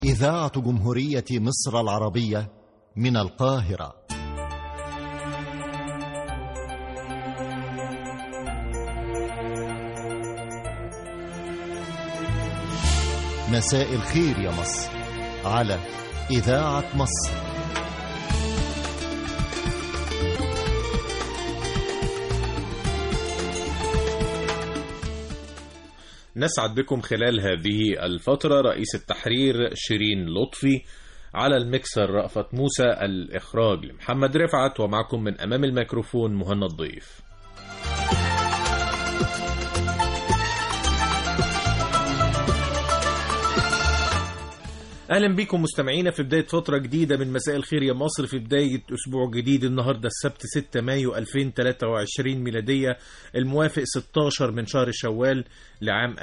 إذاعة جمهورية مصر العربية من القاهرة مساء الخير يا مصر على إذاعة مصر نسعد بكم خلال هذه الفترة رئيس التحرير شيرين لطفي على المكسر رأفت موسى الإخراج لمحمد رفعت ومعكم من أمام الميكروفون مهند ضيف اهلا بكم مستمعينا في بدايه فتره جديده من مساء الخير يا مصر في بدايه اسبوع جديد النهارده السبت 6 مايو 2023 ميلاديه الموافق 16 من شهر شوال لعام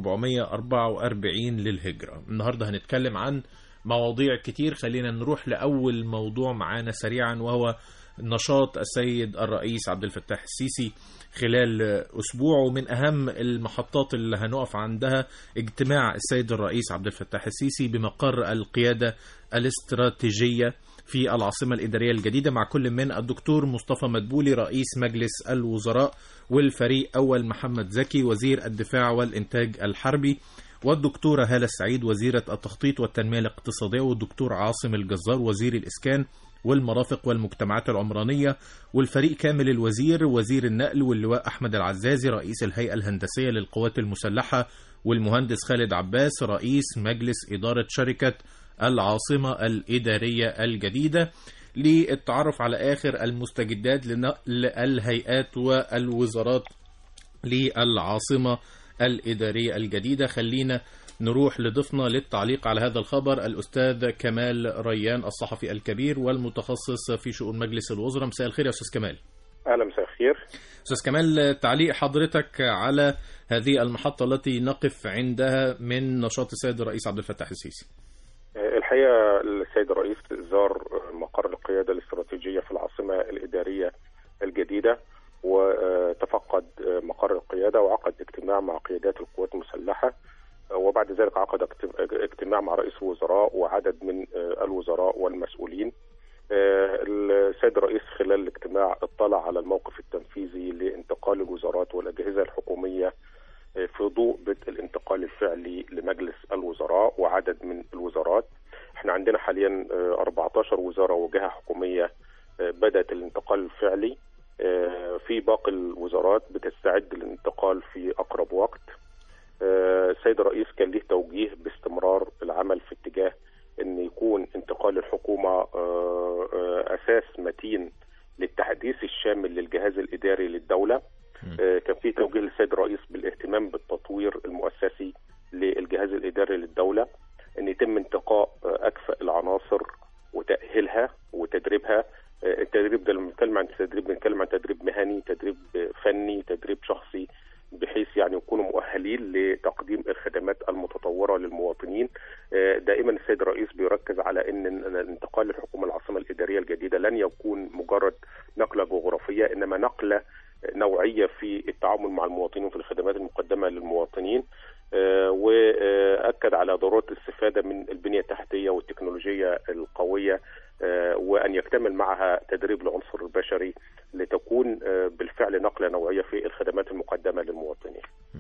1444 للهجره النهارده هنتكلم عن مواضيع كتير خلينا نروح لاول موضوع معانا سريعا وهو نشاط السيد الرئيس عبد الفتاح السيسي خلال اسبوعه من اهم المحطات اللي هنقف عندها اجتماع السيد الرئيس عبد الفتاح السيسي بمقر القياده الاستراتيجيه في العاصمه الاداريه الجديده مع كل من الدكتور مصطفى مدبولي رئيس مجلس الوزراء والفريق اول محمد زكي وزير الدفاع والانتاج الحربي والدكتورة هالة السعيد وزيرة التخطيط والتنمية الاقتصادية والدكتور عاصم الجزار وزير الإسكان والمرافق والمجتمعات العمرانية والفريق كامل الوزير وزير النقل واللواء أحمد العزازي رئيس الهيئة الهندسية للقوات المسلحة والمهندس خالد عباس رئيس مجلس إدارة شركة العاصمة الإدارية الجديدة للتعرف على آخر المستجدات لنقل الهيئات والوزارات للعاصمة الإدارية الجديدة خلينا نروح لضيفنا للتعليق على هذا الخبر الأستاذ كمال ريان الصحفي الكبير والمتخصص في شؤون مجلس الوزراء مساء الخير يا أستاذ كمال اهلا مساء الخير أستاذ كمال تعليق حضرتك على هذه المحطة التي نقف عندها من نشاط السيد الرئيس عبد الفتاح السيسي الحقيقه السيد الرئيس زار مقر القياده الاستراتيجيه في العاصمه الاداريه الجديده وتفقد مقر القياده وعقد اجتماع مع قيادات القوات المسلحه وبعد ذلك عقد اجتماع مع رئيس الوزراء وعدد من الوزراء والمسؤولين السيد الرئيس خلال الاجتماع اطلع على الموقف التنفيذي لانتقال الوزارات والاجهزه الحكوميه في ضوء بدء الانتقال الفعلي لمجلس الوزراء وعدد من الوزارات احنا عندنا حاليا 14 وزاره وجهه حكوميه بدات الانتقال الفعلي في باقي الوزارات بتستعد للانتقال في اقرب وقت السيد الرئيس كان ليه توجيه باستمرار العمل في اتجاه ان يكون انتقال الحكومه اساس متين للتحديث الشامل للجهاز الاداري للدوله كان في توجيه للسيد الرئيس بالاهتمام بالتطوير المؤسسي للجهاز الاداري للدوله ان يتم انتقاء اكفأ العناصر وتاهيلها وتدريبها التدريب ده لما بنتكلم عن تدريب بنتكلم عن تدريب مهني تدريب فني تدريب شخصي بحيث يعني يكونوا مؤهلين لتقديم الخدمات المتطوره للمواطنين دائما السيد الرئيس بيركز على ان انتقال الحكومه العاصمه الاداريه الجديده لن يكون مجرد نقله جغرافيه انما نقله نوعيه في التعامل مع المواطنين في الخدمات المقدمه للمواطنين واكد على ضروره الاستفاده من البنيه التحتيه والتكنولوجيا القويه وان يكتمل معها تدريب العنصر البشري لتكون بالفعل نقله نوعيه في الخدمات المقدمه للمواطنين.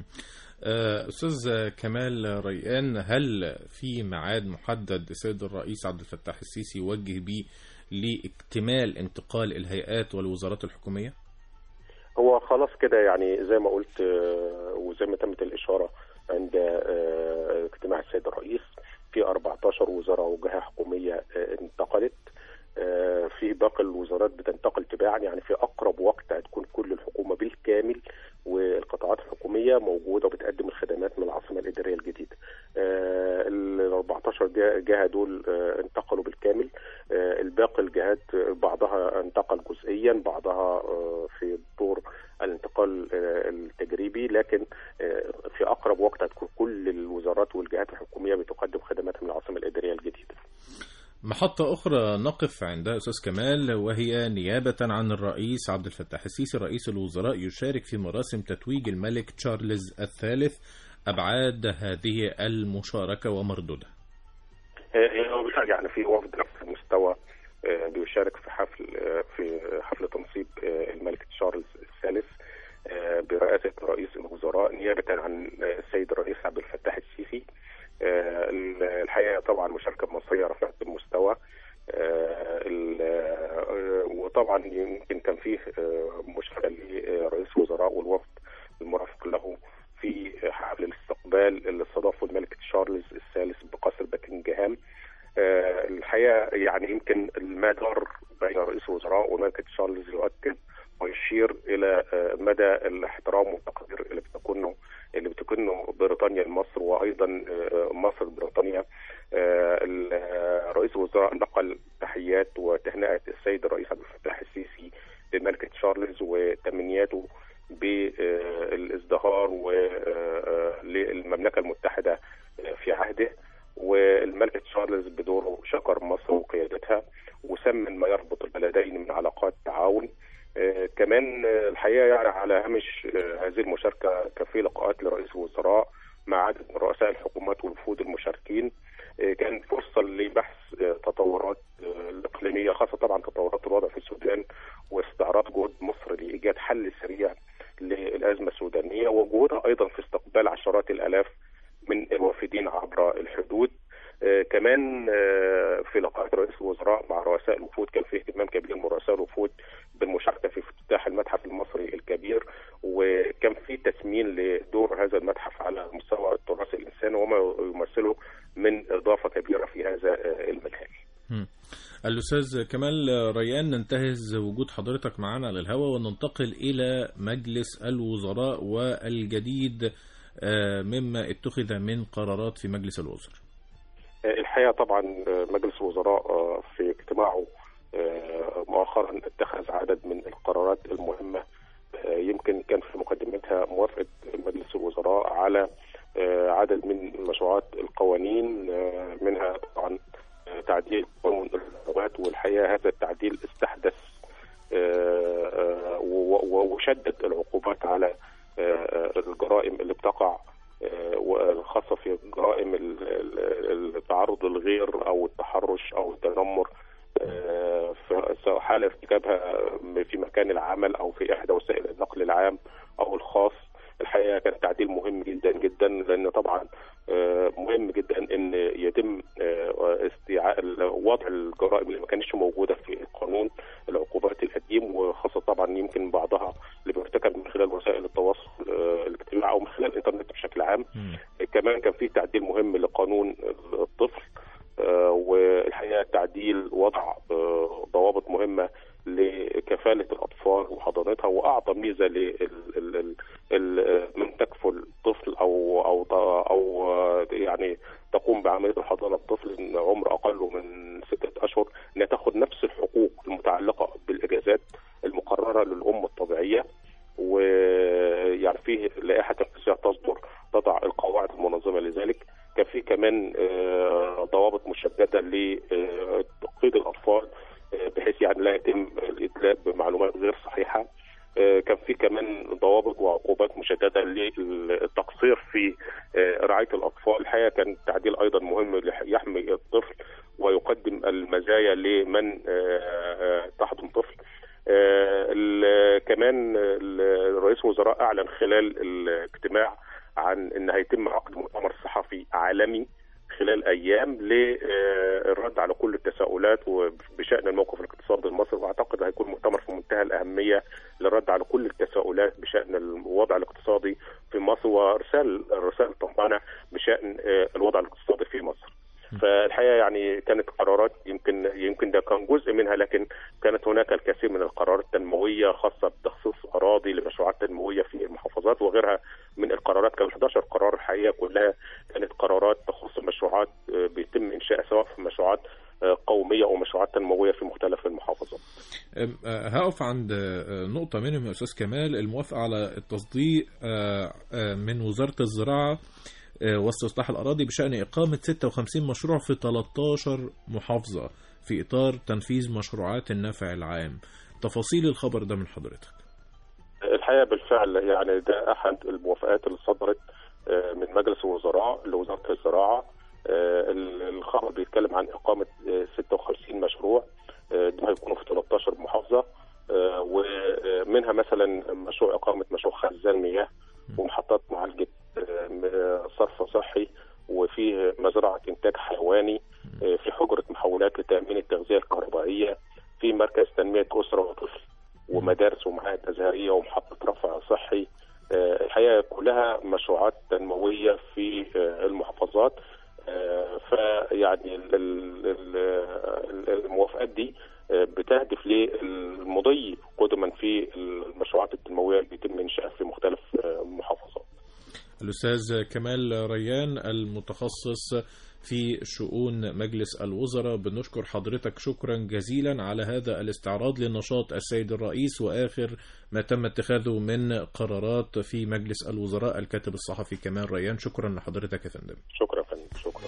استاذ كمال ريان هل في ميعاد محدد السيد الرئيس عبد الفتاح السيسي يوجه به لاكتمال انتقال الهيئات والوزارات الحكوميه؟ هو خلاص كده يعني زي ما قلت وزي ما تمت الاشاره عند اجتماع السيد الرئيس في 14 وزاره وجهه حكوميه انتقلت في باقي الوزارات بتنتقل تباعا يعني في اقرب وقت هتكون كل الحكومه بالكامل والقطاعات الحكوميه موجوده وبتقدم الخدمات من العاصمه الاداريه الجديده. ال 14 جهه دول انتقلوا بالكامل الباقي الجهات بعضها انتقل جزئيا بعضها في دور الانتقال التجريبي لكن في اقرب وقت هتكون كل الوزارات والجهات الحكوميه بتقدم خدماتها من العاصمه الاداريه الجديده. محطة أخرى نقف عندها أستاذ كمال وهي نيابة عن الرئيس عبد الفتاح السيسي رئيس الوزراء يشارك في مراسم تتويج الملك تشارلز الثالث أبعاد هذه المشاركة ومردودها آه، هو بالفعل يعني في وفد نفس المستوى آه، بيشارك في حفل آه، في حفل تنصيب آه، الملك تشارلز الثالث آه، برئاسة رئيس الوزراء نيابة عن آه، السيد الرئيس عبد الفتاح السيسي آه، الحقيقة طبعا مشاركة مصرية رفعت المستوى آه، ال- آه، وطبعا يمكن كان فيه آه، مشاركة لرئيس الوزراء والوفد المرافق له في حفل الاستقبال اللي استضافه الملك تشارلز الثالث بقصر باكنجهام آه، الحقيقه يعني يمكن المدار بين رئيس الوزراء والملك تشارلز يؤكد ويشير الى آه، مدى الاحترام والتقدير اللي بتكونه اللي بتكونه بريطانيا لمصر وايضا آه، مصر لبريطانيا آه، ال- آه، رئيس الوزراء نقل تحيات وتهنئه السيد الرئيس عبد الفتاح السيسي للملك تشارلز وتمنياته بالازدهار للمملكه المتحده في عهده والملك تشارلز بدوره شكر مصر وقيادتها وسمن ما يربط البلدين من علاقات تعاون آه، كمان آه، الحقيقه يعني على هامش آه، هذه المشاركه كان في لقاءات لرئيس الوزراء مع عدد من رؤساء الحكومات والوفود المشاركين آه، كان فرصه لبحث آه، تطورات آه، الاقليميه خاصه طبعا تطورات الوضع في السودان واستعراض جهود مصر لايجاد حل سريع للازمه السودانيه وجهودها ايضا في استقبال عشرات الالاف من الوافدين عبر الحدود آه، كمان آه، في لقاءات رئيس الوزراء مع رؤساء الوفود كان في اهتمام كبير من رؤساء الوفود بالمشاركه في افتتاح المتحف المصري الكبير وكان في تسمين لدور هذا المتحف على مستوى التراث الانساني وما يمثله من اضافه كبيره في هذا آه، المجال. مم. الأستاذ كمال ريان ننتهز وجود حضرتك معنا على الهواء وننتقل إلى مجلس الوزراء والجديد آه، مما اتخذ من قرارات في مجلس الوزراء آه، الحقيقه طبعا آه، مجلس الوزراء آه، في اجتماعه آه، مؤخرا اتخذ عدد من القرارات المهمه آه، يمكن كان في مقدمتها موافقه مجلس الوزراء على آه، عدد من مشروعات القوانين آه، منها طبعا آه، تعديل قانون العقوبات والحقيقه هذا التعديل استحدث آه، آه، و- و- وشدد العقوبات على آه، آه، الجرائم اللي بتقع آه، والخاصة في جرائم ال- ال- التعرض للغير أو التحرش أو التنمر آه، ف- سواء حال ارتكابها في مكان العمل أو في إحدى وسائل النقل العام أو الخاص الحقيقة كان تعديل مهم جدا جدا لأن طبعا آه، مهم جدا ان يتم آه، استيعاء ال- وضع الجرائم اللي ما كانتش موجوده في القانون العقوبات القديم وخاصه طبعا يمكن بعضها اللي بيرتكب من خلال وسائل التواصل آه، الاجتماعي او من خلال الانترنت بشكل عام كمان كان في تعديل مهم لقانون الطفل آه، والحقيقه تعديل وضع آه، ضوابط مهمه لكفاله الاطفال وحضانتها واعطى ميزه لل ال- ال- ال- من تكفل طفل او او او آه، يعني تقوم بعمليه الحضانه الطفل إن عمر اقل من سته اشهر انها تاخذ نفس الحقوق المتعلقه بالاجازات المقرره للام الطبيعيه ويعني فيه لائحه تنفيذيه تصدر تضع القواعد المنظمه لذلك كان في كمان آه، ضوابط مشدده لتقييد الاطفال آه، بحيث يعني لا يتم الادلاء بمعلومات غير صحيحه آه، كان في كمان ضوابط وعقوبات مشدده للتقصير في آه، رعايه الاطفال الحقيقه كان تعديل ايضا مهم لح- يحمي الطفل ويقدم المزايا لمن آه، آه، تحضن طفل آه، ال- كمان ال- رئيس الوزراء اعلن خلال الاجتماع عن ان هيتم عقد مؤتمر صحفي عالمي خلال ايام للرد على كل التساؤلات بشان الموقف الاقتصادي المصري واعتقد هيكون مؤتمر في منتهى الاهميه للرد على كل التساؤلات بشان الوضع الاقتصادي في مصر وارسال الرسائل الطمأنه بشان آه، الوضع الاقتصادي في مصر. فالحقيقه يعني كانت قرارات يمكن يمكن ده كان جزء منها لكن كانت هناك الكثير من القرارات التنمويه خاصه بتخصيص اراضي لمشروعات تنمويه في المحافظات وغيرها من القرارات كان 11 قرار الحقيقه كلها كانت قرارات تخص مشروعات آه، بيتم انشائها سواء في مشروعات آه، قوميه او مشروعات تنمويه في مختلف المحافظات. أم، آه، هقف عند آه، نقطة منهم يا أستاذ كمال الموافقة على التصديق آه، آه، من وزارة الزراعة آه، واستصلاح الأراضي بشأن إقامة 56 مشروع في 13 محافظة في إطار تنفيذ مشروعات النفع العام تفاصيل الخبر ده من حضرتك الحقيقه بالفعل يعني ده احد الموافقات اللي صدرت آه، من مجلس الوزراء لوزاره الزراعه آه، ال- الخبر بيتكلم عن اقامه آه، 56 مشروع آه، دول هيكونوا في 13 محافظه آه، ومنها مثلا مشروع اقامه مشروع خزان مياه ومحطات معالجه آه، م- صرف صحي وفيه مزرعه انتاج حيواني آه، في حجره محولات لتامين التغذيه الكهربائيه في مركز تنميه اسره وطفل ومدارس ومعاهد ازهريه ومحطه رفع صحي آه، الحقيقه كلها مشروعات تنمويه في آه، المحافظات آه، فيعني ال- ال- ال- الموافقات دي آه، بتهدف للمضي قدما في المشروعات التنمويه اللي بيتم انشائها في مختلف آه، المحافظات. الأستاذ كمال ريان المتخصص في شؤون مجلس الوزراء بنشكر حضرتك شكرا جزيلا على هذا الاستعراض لنشاط السيد الرئيس وآخر ما تم اتخاذه من قرارات في مجلس الوزراء الكاتب الصحفي كمال ريان شكرا لحضرتك يا فندم شكرا يا فندم شكرا.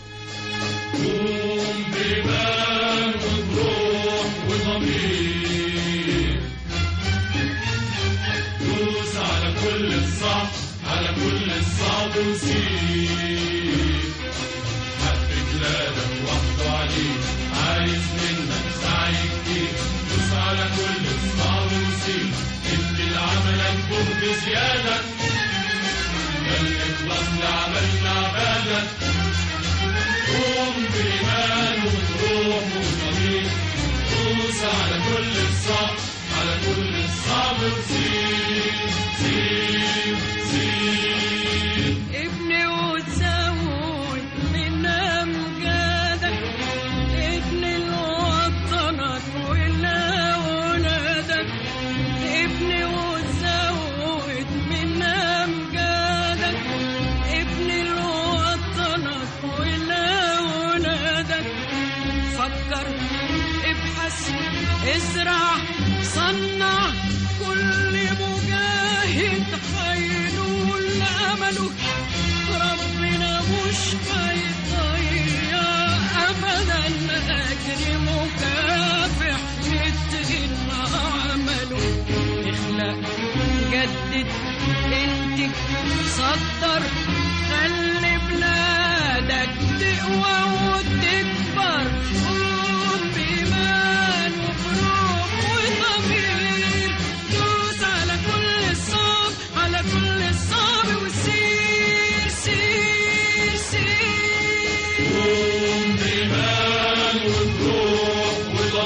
دوس على كل الصعب على كل الصعب وسيب حب بلادك وحده عليك عايز منك سعي كتير دوس على كل الصعب وسيب ادي لعملك جهد زيادة ده الإخلاص لعملنا عبادك قوم بإيمان وبروح وضمير دوس على كل الصعب على كل الصعب وسيب سيب سيب ابني وتزود من امجادك ابني لوطنك ولأولادك ابني وتزود من امجادك ابني لوطنك ولأولادك فكر ابحث ازرع صنع كل مجاهد هينول امله ربنا مش هيضيع ابدا اجر مكافح يتقن عمله اخلق جدد انتج صدر خلي بلادك تقوى وتكبر قوم بإيمان وبروح وضمير دوس على كل الصعب على كل الصعب وسير سير سير قوم بإيمان وبروح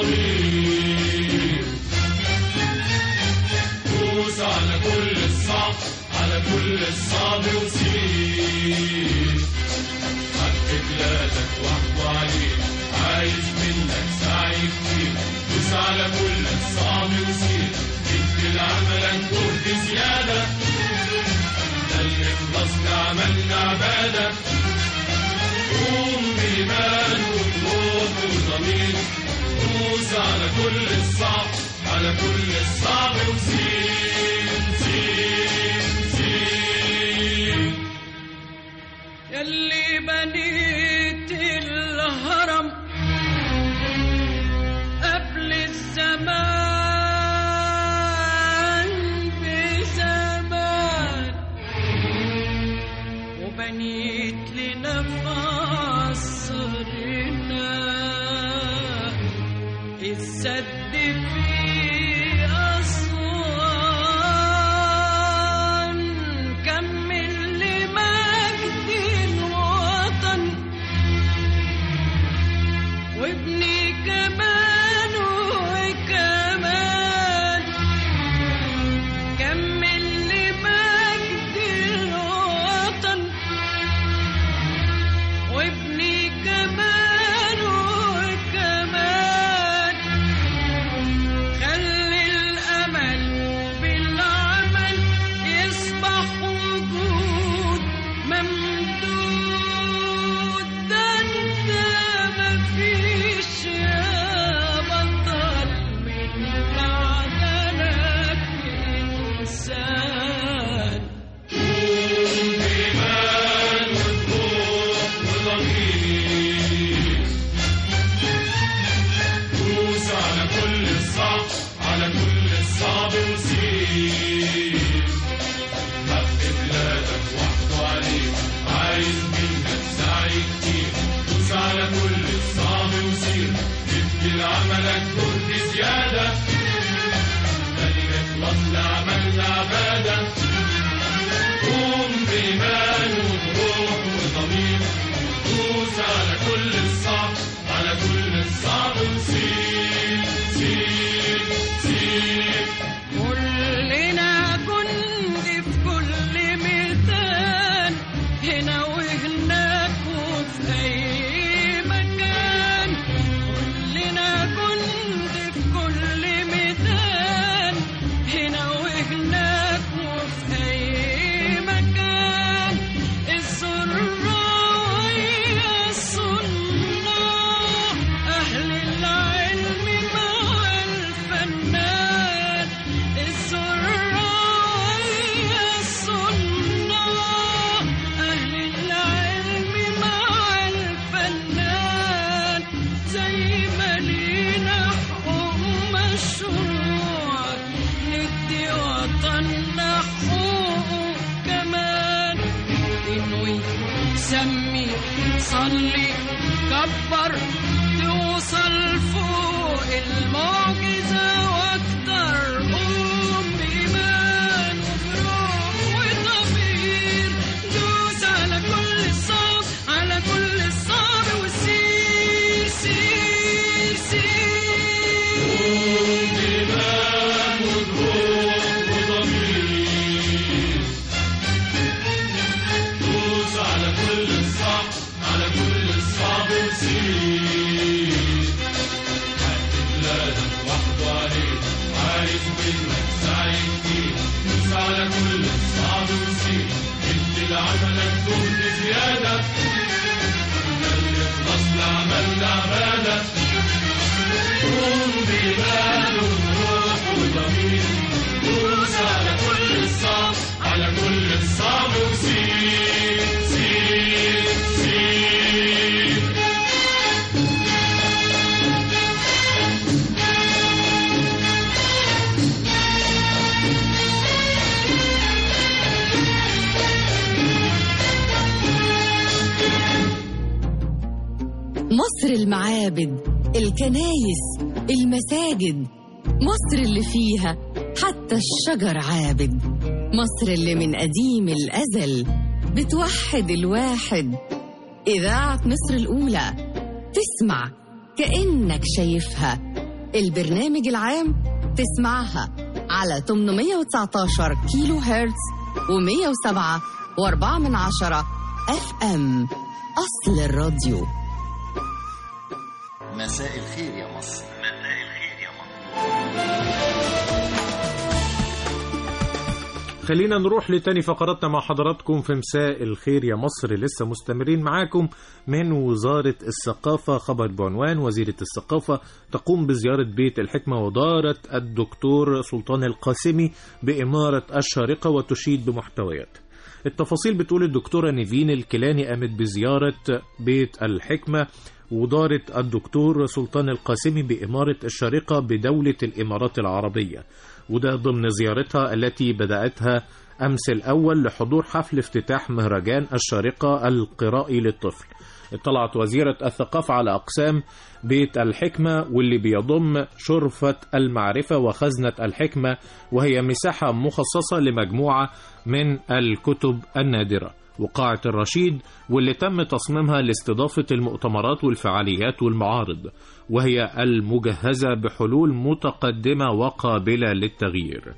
وضمير دوس على كل الصعب على كل الصعب وسير حق بلادك وحده عليك عايز منك سعي كتير دوس على كل الصعب وسير ادي لعملك جهد زيادة ده الإخلاص لعملنا عبادة قوم بإيمان وبروح وضمير دوس على كل الصعب على كل الصعب وسير سير سير يلي بنيت الهرم قبل الزمان بزمان وبنيت لنا في عصرنا السد في أسوان كمل لمجد الوطن وابني كمان وكمان كمل لمجد الوطن وابني كمان وكمان خلي الأمل بالعمل يصبح وجود ممدود ده انت مفيش يا عملك جهد زيادة ده اللي خلص لعملنا عبادة قوم بإيمان وبروح وضمير دوس على كل الصعب على كل الصعب وسير سير سير كلنا جند في كل ميدان هنا وهناك وفي أي مكان كلنا جند في كل ميدان هنا وهناك وفي أي مكان الزراعية الصناع أهل العلم مع الفنان الزراعية الصناع أهل العلم مع الفنان زي ما لينا حقوق مشروع ندي وطننا حقوقه كمان انوي سمي صلي كبر توصل فوق المعجزة واكتر قوم بإيمان وبروح وضمير دوس على كل الصعب على كل الصعب وسير سير سير إيمان وجهود وضمير دوس على كل الصعب على كل الصعب وسير حد بلادك وحده عليك عايز منك سعي كتير دوس على كل الصعب وسير انت لعملك جهد زيادة ده اللي خلص لعملنا عبادة قوم بإيمان وروح وضمير دوس على كل الصعب على كل الصعب وسير سير سير مصر المعابد الكنايس المساجد مصر اللي فيها حتى الشجر عابد مصر اللي من قديم الأزل بتوحد الواحد إذاعة مصر الأولى تسمع كأنك شايفها البرنامج العام تسمعها على 819 كيلو هرتز و107 و4 من عشرة اف ام أصل الراديو مساء الخير يا مصر خلينا نروح لتاني فقراتنا مع حضراتكم في مساء الخير يا مصر لسه مستمرين معاكم من وزارة الثقافة خبر بعنوان وزيرة الثقافة تقوم بزيارة بيت الحكمة ودارة الدكتور سلطان القاسمي بإمارة الشارقة وتشيد بمحتويات التفاصيل بتقول الدكتورة نيفين الكيلاني قامت بزيارة بيت الحكمة ودارة الدكتور سلطان القاسمي بإمارة الشارقة بدولة الإمارات العربية وده ضمن زيارتها التي بدأتها أمس الأول لحضور حفل افتتاح مهرجان الشارقة القرائي للطفل اطلعت وزيرة الثقافة على أقسام بيت الحكمة واللي بيضم شرفة المعرفة وخزنة الحكمة وهي مساحة مخصصة لمجموعة من الكتب النادرة وقاعة الرشيد واللي تم تصميمها لاستضافة المؤتمرات والفعاليات والمعارض وهي المجهزة بحلول متقدمة وقابلة للتغيير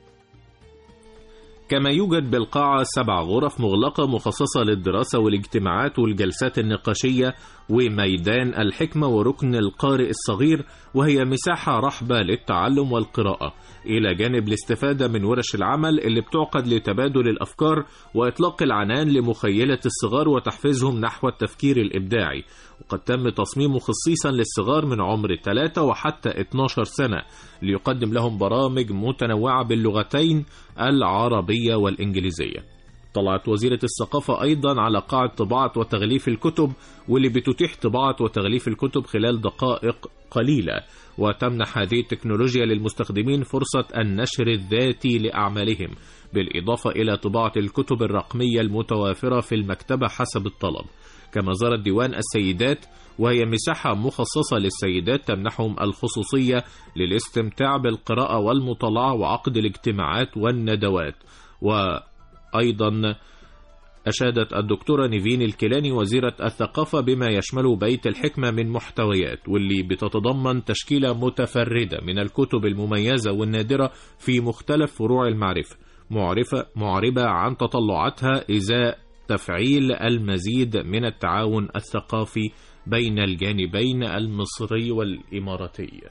كما يوجد بالقاعة سبع غرف مغلقة مخصصة للدراسة والاجتماعات والجلسات النقاشية وميدان الحكمة وركن القارئ الصغير وهي مساحة رحبة للتعلم والقراءة إلى جانب الاستفادة من ورش العمل اللي بتعقد لتبادل الأفكار وإطلاق العنان لمخيلة الصغار وتحفيزهم نحو التفكير الإبداعي وقد تم تصميمه خصيصا للصغار من عمر 3 وحتى 12 سنة ليقدم لهم برامج متنوعة باللغتين العربية والإنجليزية طلعت وزيرة الثقافة أيضا على قاعة طباعة وتغليف الكتب واللي بتتيح طباعة وتغليف الكتب خلال دقائق قليلة وتمنح هذه التكنولوجيا للمستخدمين فرصة النشر الذاتي لأعمالهم بالإضافة إلى طباعة الكتب الرقمية المتوافرة في المكتبة حسب الطلب كما زارت ديوان السيدات وهي مساحة مخصصة للسيدات تمنحهم الخصوصية للاستمتاع بالقراءة والمطالعة وعقد الاجتماعات والندوات وأيضا أشادت الدكتورة نيفين الكيلاني وزيرة الثقافة بما يشمل بيت الحكمة من محتويات واللي بتتضمن تشكيلة متفردة من الكتب المميزة والنادرة في مختلف فروع المعرفة معرفة معربة عن تطلعاتها إزاء تفعيل المزيد من التعاون الثقافي بين الجانبين المصري والإماراتي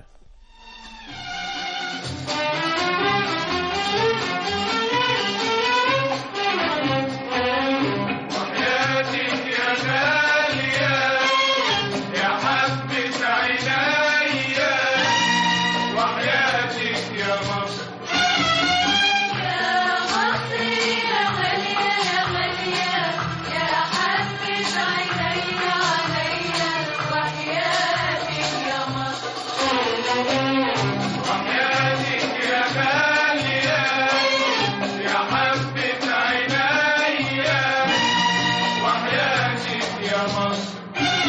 وحياتك يا غالية يا حبة عينيا وحياتك يا مصر وحياتك يا غالية يا حبة عينيا وحياتك يا مصر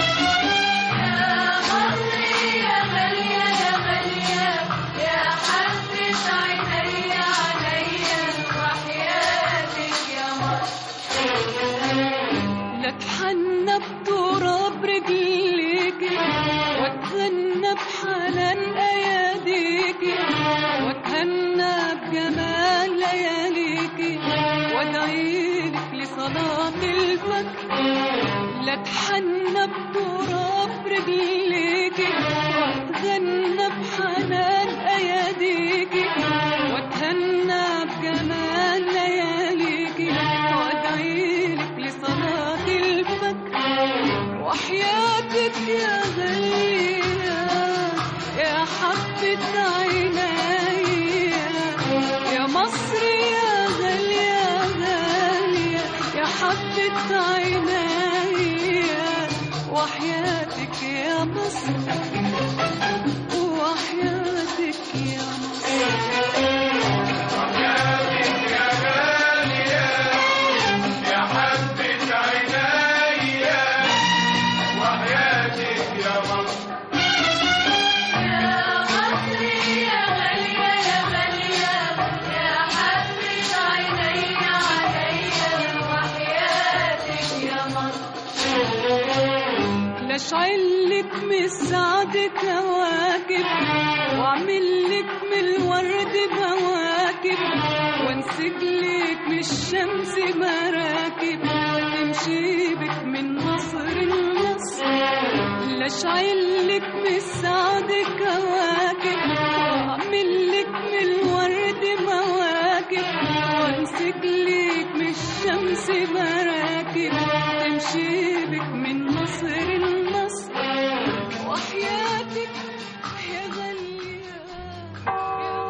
لك حنة بتراب رجليكي واتهنى بحنان اياديكي واتهنى بجمال لياليكي وادعيلك لصلاة الفجر لك حنة بتراب رجليكي واتغنى بحنان اياديكي واتهنى بجمال لياليكي وادعيلك لصلاة الفجر وحياتك يا غالية يا حبة عينيا يا مصر يا غالية غالية يا حبة عينيا وحياتك يا مصر وحياتك يا مصر يا حبة عينيا وحياتك يا مصر لاشعلك من السعد كواكب واعملك من الورد بواكب وانسجلك من الشمس مراكب تمشي بك من مصر لمصر لاشعلك من السعد كواكب واعملك من الورد مواكب وامسكلك من الشمس مراكب تمشي بك من مصر لمصر وحياتك يا غالية يا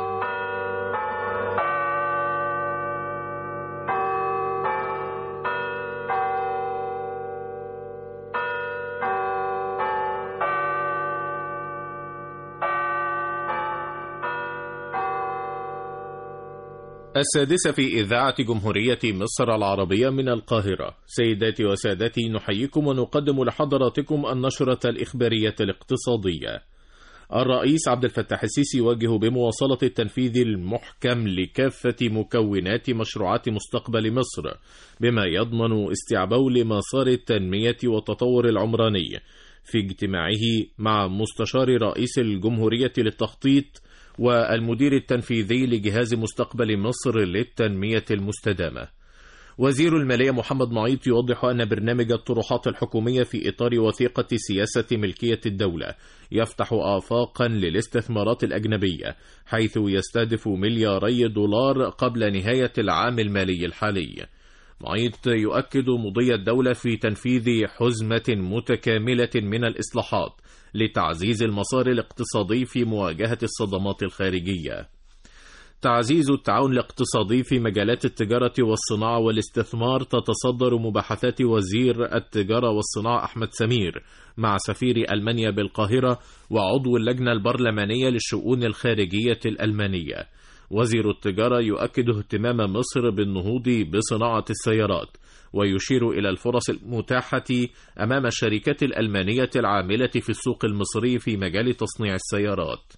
السادسة في إذاعة جمهورية مصر العربية من القاهرة سيداتي وسادتي نحييكم ونقدم لحضراتكم النشرة الإخبارية الاقتصادية الرئيس عبد الفتاح السيسي يوجه بمواصلة التنفيذ المحكم لكافة مكونات مشروعات مستقبل مصر بما يضمن استيعابه لمسار التنمية والتطور العمراني في اجتماعه مع مستشار رئيس الجمهورية للتخطيط والمدير التنفيذي لجهاز مستقبل مصر للتنمية المستدامة وزير المالية محمد معيط يوضح أن برنامج الطروحات الحكومية في إطار وثيقة سياسة ملكية الدولة يفتح آفاقا للاستثمارات الأجنبية حيث يستهدف ملياري دولار قبل نهاية العام المالي الحالي معيط يؤكد مضي الدولة في تنفيذ حزمة متكاملة من الإصلاحات لتعزيز المسار الاقتصادي في مواجهة الصدمات الخارجية تعزيز التعاون الاقتصادي في مجالات التجارة والصناعة والاستثمار تتصدر مباحثات وزير التجارة والصناعة أحمد سمير مع سفير ألمانيا بالقاهرة وعضو اللجنة البرلمانية للشؤون الخارجية الألمانية وزير التجارة يؤكد اهتمام مصر بالنهوض بصناعة السيارات ويشير إلى الفرص المتاحة أمام الشركات الألمانية العاملة في السوق المصري في مجال تصنيع السيارات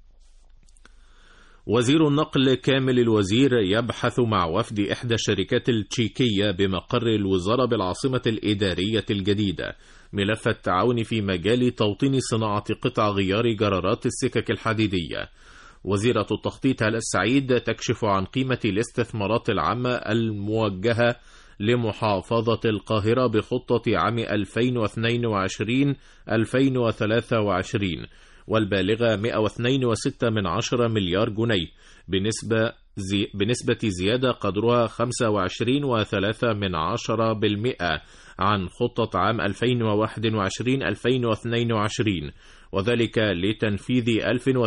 وزير النقل كامل الوزير يبحث مع وفد إحدى الشركات التشيكية بمقر الوزارة بالعاصمة الإدارية الجديدة ملف التعاون في مجال توطين صناعة قطع غيار جرارات السكك الحديدية وزيرة التخطيط هلا السعيد تكشف عن قيمة الاستثمارات العامة الموجهة لمحافظة القاهرة بخطة عام 2022-2023 والبالغة 102.6 من عشرة مليار جنيه بنسبة زي بنسبة زيادة قدرها 25.3 من عشرة بالمئة عن خطة عام 2021-2022 وذلك لتنفيذ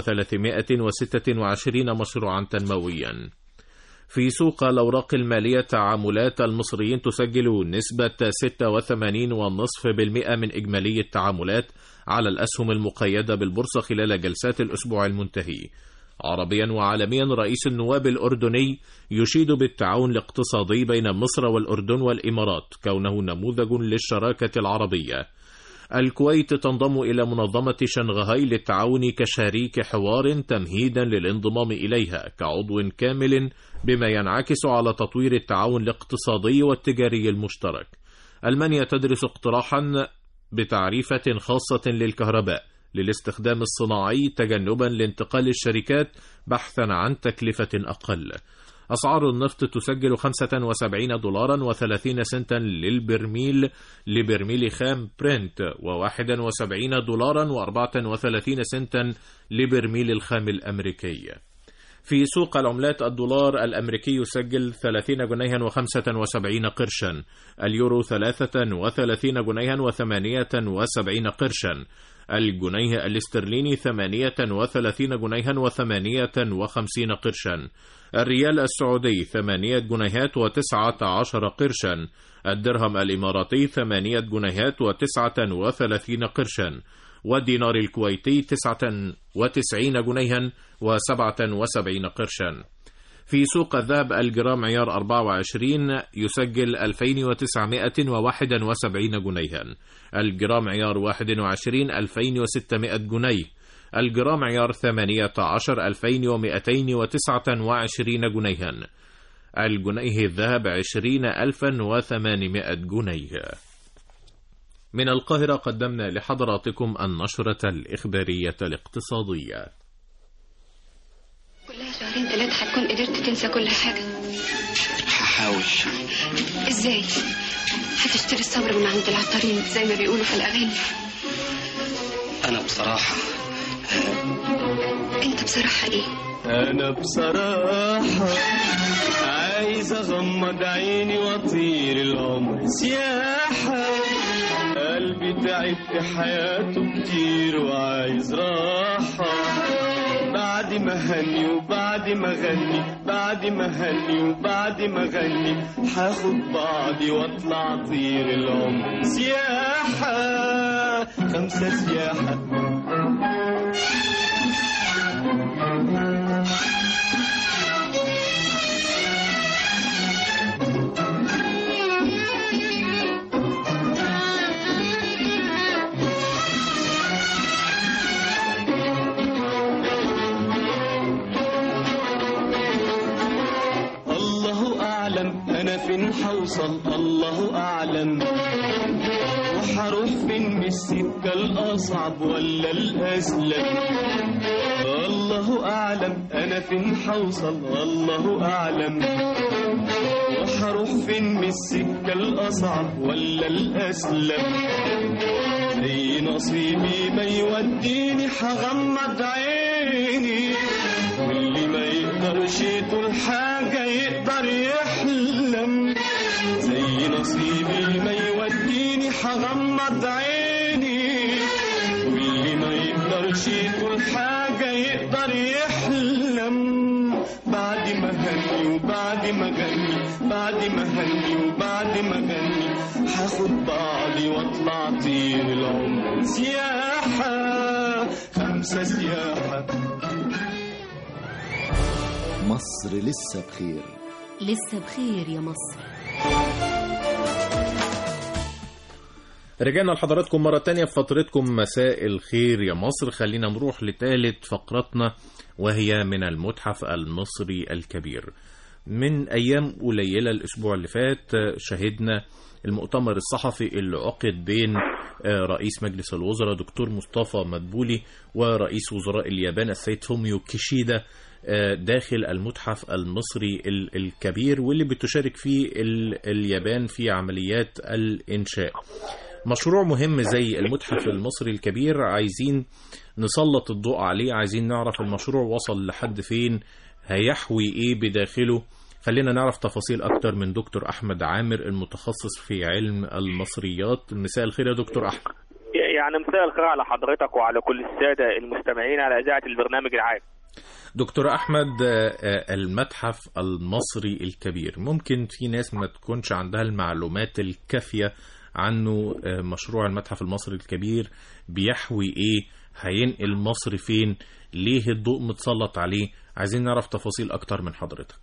1326 مشروعا تنمويا في سوق الأوراق المالية تعاملات المصريين تسجل نسبة 86.5% من إجمالي التعاملات على الأسهم المقيدة بالبورصة خلال جلسات الأسبوع المنتهي عربيا وعالميا رئيس النواب الأردني يشيد بالتعاون الاقتصادي بين مصر والأردن والإمارات كونه نموذج للشراكة العربية الكويت تنضم إلى منظمة شنغهاي للتعاون كشريك حوار تمهيدا للانضمام إليها كعضو كامل بما ينعكس على تطوير التعاون الاقتصادي والتجاري المشترك. ألمانيا تدرس اقتراحا بتعريفة خاصة للكهرباء للاستخدام الصناعي تجنبا لانتقال الشركات بحثا عن تكلفة أقل. أسعار النفط تسجل 75 دولارا و30 سنتا للبرميل لبرميل خام برنت و71 دولارا و34 سنتا لبرميل الخام الأمريكي في سوق العملات الدولار الأمريكي يسجل 30 جنيها و75 قرشا اليورو 33 جنيها و78 قرشا الجنيه الاسترليني 38 جنيها و58 قرشا الريال السعودي 8 جنيهات و19 قرشا الدرهم الإماراتي 8 جنيهات و39 قرشا والدينار الكويتي 99 جنيها و77 قرشا في سوق الذهب الجرام عيار 24 يسجل 2971 جنيها الجرام عيار 21 2600 جنيه الجرام عيار 18 2229 جنيها الجنيه الذهب 20800 جنيه من القاهرة قدمنا لحضراتكم النشرة الإخبارية الاقتصادية كلها شهرين ثلاثة هتكون قدرت تنسى كل حاجة هحاول ازاي؟ هتشتري الصبر من عند العطارين زي ما بيقولوا في الأغاني أنا بصراحة انت بصراحة ايه؟ أنا بصراحة عايز أغمض عيني وأطير العمر سياحة قلبي تعب في حياته كتير وعايز راحة بعد ما هني وبعد ما غني بعد ما هني وبعد ما غني هاخد بعضي واطلع اطير العمر سياحة خمسة سياحة الله أعلم أنا فين حوصل الله أعلم وحروح فين من السكة الأصعب ولا الأسلم الله أعلم أنا فين حوصل الله أعلم وحروح فين من السكة الأصعب ولا الأسلم زي نصيبي ما يوديني هغمض عيني واللي ما يقدرش طول حاجة يقدر يحلم زي نصيبي ما يوديني هغمض عيني واللي ما يقدرش طول حاجة يقدر يحلم بعد ما هني وبعد ما غني بعد ما هني وبعد ما غني هاخد بعضي واطلع طير العمر سياحة خمسة سياحة مصر لسه بخير لسه بخير يا مصر رجعنا لحضراتكم مرة تانية في فترتكم مساء الخير يا مصر خلينا نروح لثالث فقرتنا وهي من المتحف المصري الكبير من أيام قليلة الأسبوع اللي فات آه، شهدنا المؤتمر الصحفي اللي عقد بين آه، رئيس مجلس الوزراء دكتور مصطفى مدبولي ورئيس وزراء اليابان السيد فوميو كيشيدا آه، داخل المتحف المصري ال- الكبير واللي بتشارك فيه ال- اليابان في عمليات الإنشاء مشروع مهم زي المتحف المصري الكبير عايزين نسلط الضوء عليه عايزين نعرف المشروع وصل لحد فين هيحوي ايه بداخله خلينا نعرف تفاصيل اكتر من دكتور احمد عامر المتخصص في علم المصريات مساء الخير يا دكتور احمد يعني مساء الخير على حضرتك وعلى كل السادة المستمعين على إذاعة البرنامج العام دكتور احمد آه، آه، المتحف المصري الكبير ممكن في ناس ما تكونش عندها المعلومات الكافية عنه آه، مشروع المتحف المصري الكبير بيحوي ايه هينقل مصر فين ليه الضوء متسلط عليه عايزين نعرف تفاصيل اكتر من حضرتك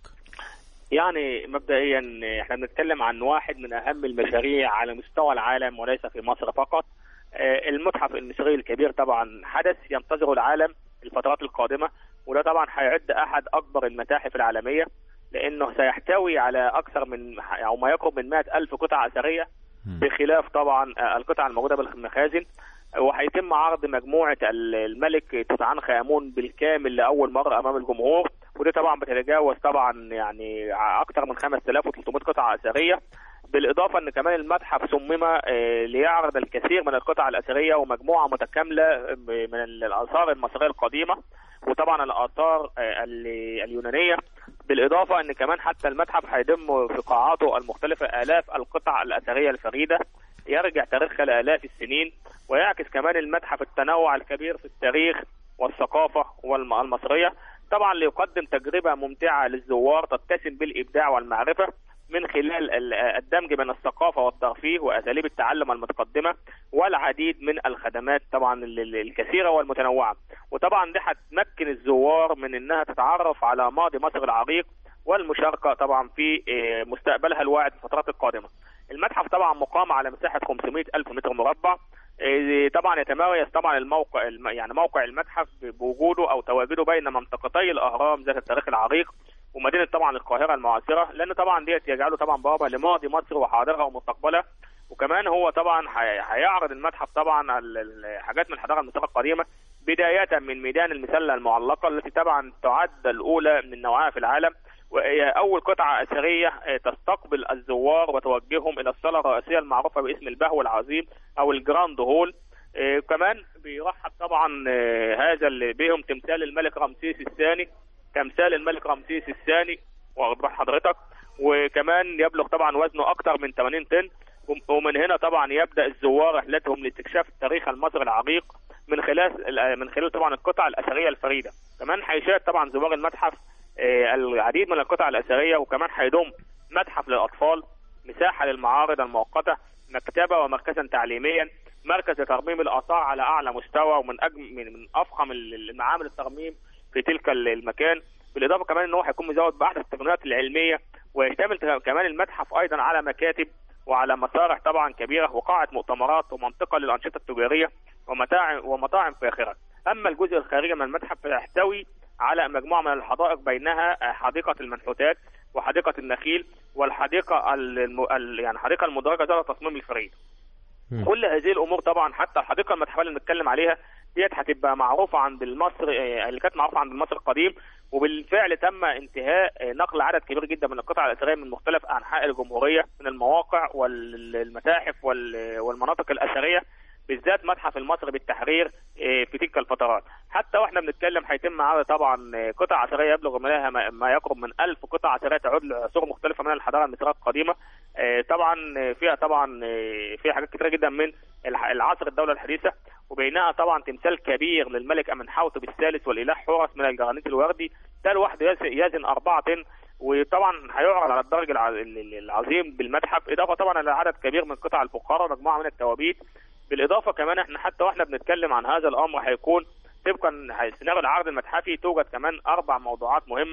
يعني مبدئيا احنا بنتكلم عن واحد من أهم المشاريع على مستوى العالم وليس في مصر فقط آه، المتحف المصري الكبير طبعا حدث ينتظره العالم الفترات القادمة وده طبعا هيعد أحد أكبر المتاحف العالمية لأنه سيحتوي على أكثر من أو ما يقرب من 100 ألف قطعة أثرية بخلاف طبعا آه، القطع الموجودة بالمخازن وهيتم عرض مجموعة ال- الملك توت عنخ آمون بالكامل لأول مرة أمام الجمهور ودي طبعا بتتجاوز طبعا يعني أكثر من 5300 قطعة أثرية بالإضافة أن كمان المتحف صمم آه، ليعرض الكثير من القطع الأثرية ومجموعة متكاملة من الآثار المصرية القديمة وطبعا الآثار آه، ال- اليونانية بالإضافة أن كمان حتى المتحف هيضم في قاعاته المختلفة آلاف القطع الأثرية الفريدة يرجع تاريخها لآلاف السنين ويعكس كمان المتحف التنوع الكبير في التاريخ والثقافة والم- المصرية طبعا ليقدم تجربة ممتعة للزوار تتسم بالإبداع والمعرفة من خلال ال- الدمج بين الثقافة والترفيه وأساليب التعلم المتقدمة والعديد من الخدمات طبعا ال- ال- الكثيرة والمتنوعة وطبعا دي هتمكن الزوار من انها تتعرف على ماضي مصر العريق والمشاركة طبعا في آه، مستقبلها الواعد في الفترات القادمة المتحف طبعا مقام على مساحة 500 ألف متر مربع آه، طبعا يتميز طبعا الموقع الم- يعني موقع المتحف بوجوده او تواجده بين منطقتي الاهرام ذات التاريخ العريق ومدينه طبعا القاهره المعاصره لان طبعا ديت يجعله طبعا بوابه لماضي مصر وحاضرها ومستقبلها وكمان هو طبعا هي- هيعرض المتحف طبعا ال- ال- حاجات من الحضاره المصريه القديمه بدايه من ميدان المسله المعلقه التي طبعا تعد الاولى من نوعها في العالم وهي اول قطعه اثريه آه، تستقبل الزوار وتوجههم الى الصاله الرئيسيه المعروفه باسم البهو العظيم او الجراند هول آه، كمان بيرحب طبعا آه، هذا اللي بهم تمثال الملك رمسيس الثاني تمثال الملك رمسيس الثاني واخد بال حضرتك وكمان يبلغ طبعا وزنه اكثر من 80 طن ومن هنا طبعا يبدا الزوار رحلتهم لاستكشاف التاريخ المصري العريق من خلال من خلال طبعا القطع الاثريه الفريده كمان هيشاهد طبعا زوار المتحف آه، العديد من القطع الاثريه وكمان هيضم متحف للاطفال مساحه للمعارض المؤقته مكتبه ومركزا تعليميا مركز لترميم الاثار على اعلى مستوى ومن أجم من من افخم ال- المعامل الترميم في تلك ال- المكان بالاضافه كمان ان هو هيكون مزود باحدث التقنيات العلميه ويشتمل ت- كمان المتحف ايضا على مكاتب وعلى مسارح طبعا كبيره وقاعه مؤتمرات ومنطقه للانشطه التجاريه ومطاعم ومطاعم فاخره اما الجزء الخارجي من المتحف فيحتوي على مجموعه من الحدائق بينها حديقه المنحوتات وحديقه النخيل والحديقه الم... ال- يعني الحديقه المدرجه ذات تصميم الفريد كل هذه الامور طبعا حتى الحديقه المتحفيه اللي بنتكلم عليها ديت هتبقى معروفه عند المصري آه، اللي كانت معروفه عند المصري القديم وبالفعل تم انتهاء آه، نقل عدد كبير جدا من القطع الاثريه من مختلف انحاء الجمهوريه من المواقع والمتاحف وال- والمناطق الاثريه بالذات متحف المصري بالتحرير آه، في تلك الفترات حتى واحنا بنتكلم هيتم عرض طبعا آه، قطع اثريه يبلغ منها ما- ما يقرب من ألف قطعه اثريه تعود لعصور مختلفه من الحضاره المصريه القديمه آه، طبعا آه، فيها طبعا آه، فيها حاجات كتيره جدا من الح- العصر الدوله الحديثه وبينها طبعا تمثال كبير للملك امنحوتب الثالث والاله حورس من الجرانيت الوردي ده لوحده يز- يزن أربعة طن وطبعا هيعرض على الدرج الع- ال- العظيم بالمتحف اضافه طبعا الى عدد كبير من قطع الفقاره ومجموعه من التوابيت بالاضافه كمان احنا حتى واحنا بنتكلم عن هذا الامر هيكون طبقا سيناريو العرض المتحفي توجد كمان اربع موضوعات مهمه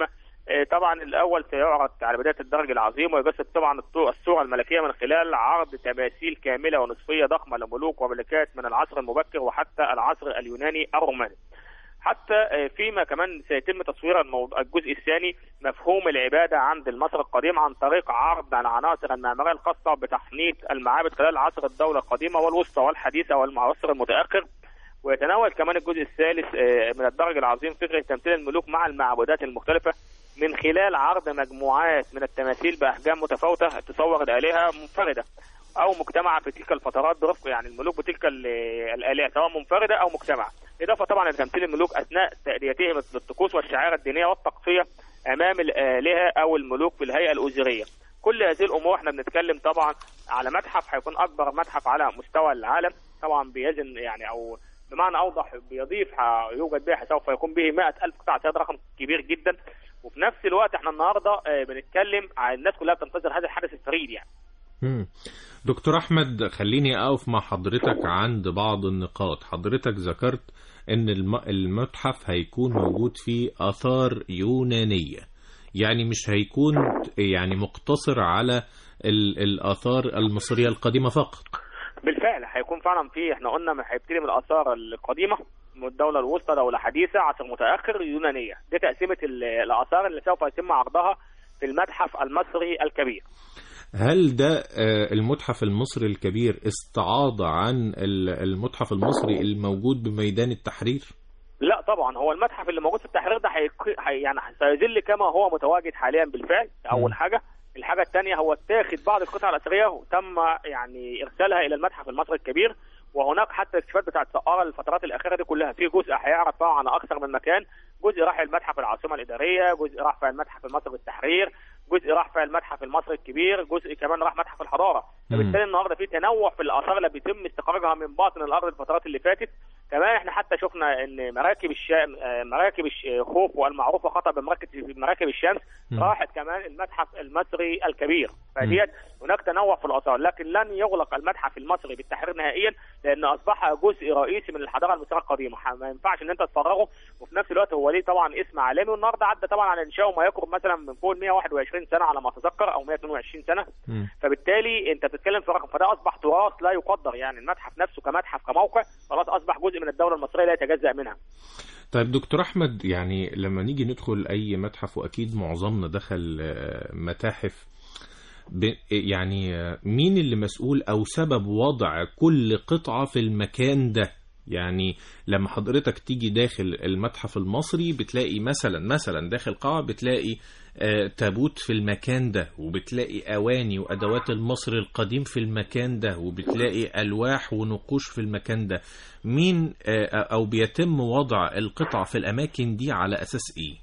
آه، طبعا الاول سيعرض على بدايه الدرج العظيم ويجسد طبعا الطو- الصوره الملكيه من خلال عرض تماثيل كامله ونصفيه ضخمه لملوك وملكات من العصر المبكر وحتى العصر اليوناني الروماني. حتى آه، فيما كمان سيتم تصوير الموضوع الجزء الثاني مفهوم العباده عند المصري القديم عن طريق عرض العناصر المعماريه الخاصه بتحنيط المعابد خلال عصر الدوله القديمه والوسطى والحديثه والعصر المتاخر ويتناول كمان الجزء الثالث آه، من الدرج العظيم فكره تمثيل الملوك مع المعبودات المختلفه من خلال عرض مجموعات من التماثيل باحجام متفاوته تصور الالهه منفرده او مجتمعه في تلك الفترات برفق يعني الملوك بتلك ال- الالهه سواء منفرده او مجتمعه اضافه طبعا لتمثيل الملوك اثناء تاديتهم للطقوس والشعائر الدينيه والتقصيه امام الالهه او الملوك في الهيئه الازريه كل هذه الامور احنا بنتكلم طبعا على متحف هيكون اكبر متحف على مستوى العالم طبعا بيزن يعني او بمعنى اوضح بيضيف ح- يوجد به سوف يكون به 100 الف قطعه سيارة رقم كبير جدا وفي نفس الوقت احنا النهارده آه، بنتكلم عن الناس كلها بتنتظر هذا الحدث الفريد يعني مم. دكتور أحمد خليني أقف مع حضرتك عند بعض النقاط حضرتك ذكرت أن الم- المتحف هيكون موجود فيه آثار يونانية يعني مش هيكون يعني مقتصر على ال- الآثار المصرية القديمة فقط بالفعل هيكون فعلا في احنا قلنا ما هيبتدي من الاثار القديمه من الدوله الوسطى دوله حديثه عصر متاخر يونانيه دي تقسيمه ال- الاثار اللي سوف يتم عرضها في المتحف المصري الكبير هل ده آه، المتحف المصري الكبير استعاض عن ال- المتحف المصري الموجود بميدان التحرير؟ لا طبعا هو المتحف اللي موجود في التحرير ده هيك... هي... يعني سيظل كما هو متواجد حاليا بالفعل اول حاجه الحاجه الثانيه هو اتاخد بعض القطع الاثريه وتم يعني ارسالها الى المتحف المصري الكبير وهناك حتى اكتشافات بتاعت سقاره الفترات الاخيره دي كلها في جزء هيعرض طبعا عن اكثر من مكان جزء راح المتحف العاصمه الاداريه جزء راح في المتحف المصري بالتحرير جزء راح في المتحف المصري الكبير جزء كمان راح متحف الحضاره فبالتالي النهارده في تنوع في الاثار اللي بيتم استخراجها من باطن الارض الفترات اللي فاتت كمان احنا حتى شفنا ان مراكب الشام آه، مراكب الش- خوف والمعروفه خطا بمراكب مراكب الشمس مم. راحت كمان المتحف المصري الكبير فديت هناك تنوع في الاثار لكن لن يغلق المتحف المصري بالتحرير نهائيا لان اصبح جزء رئيسي من الحضاره المصريه القديمه ح- ما ينفعش ان انت تفرغه وفي نفس الوقت هو ليه طبعا اسم عالمي والنهارده عدى طبعا على انشائه ما يقرب مثلا من فوق ال 121 سنه على ما اتذكر او 122 سنه فبالتالي انت بتتكلم في رقم فده اصبح تراث لا يقدر يعني المتحف نفسه كمتحف كموقع خلاص اصبح جزء من الدوله المصريه لا يتجزا منها طيب دكتور احمد يعني لما نيجي ندخل اي متحف واكيد معظمنا دخل آه، متاحف ب- يعني آه، مين اللي مسؤول او سبب وضع كل قطعة في المكان ده يعني لما حضرتك تيجي داخل المتحف المصري بتلاقي مثلا مثلا داخل قاعة بتلاقي آه، تابوت في المكان ده وبتلاقي أواني وأدوات المصري القديم في المكان ده وبتلاقي ألواح ونقوش في المكان ده مين آه، أو بيتم وضع القطع في الأماكن دي على أساس إيه؟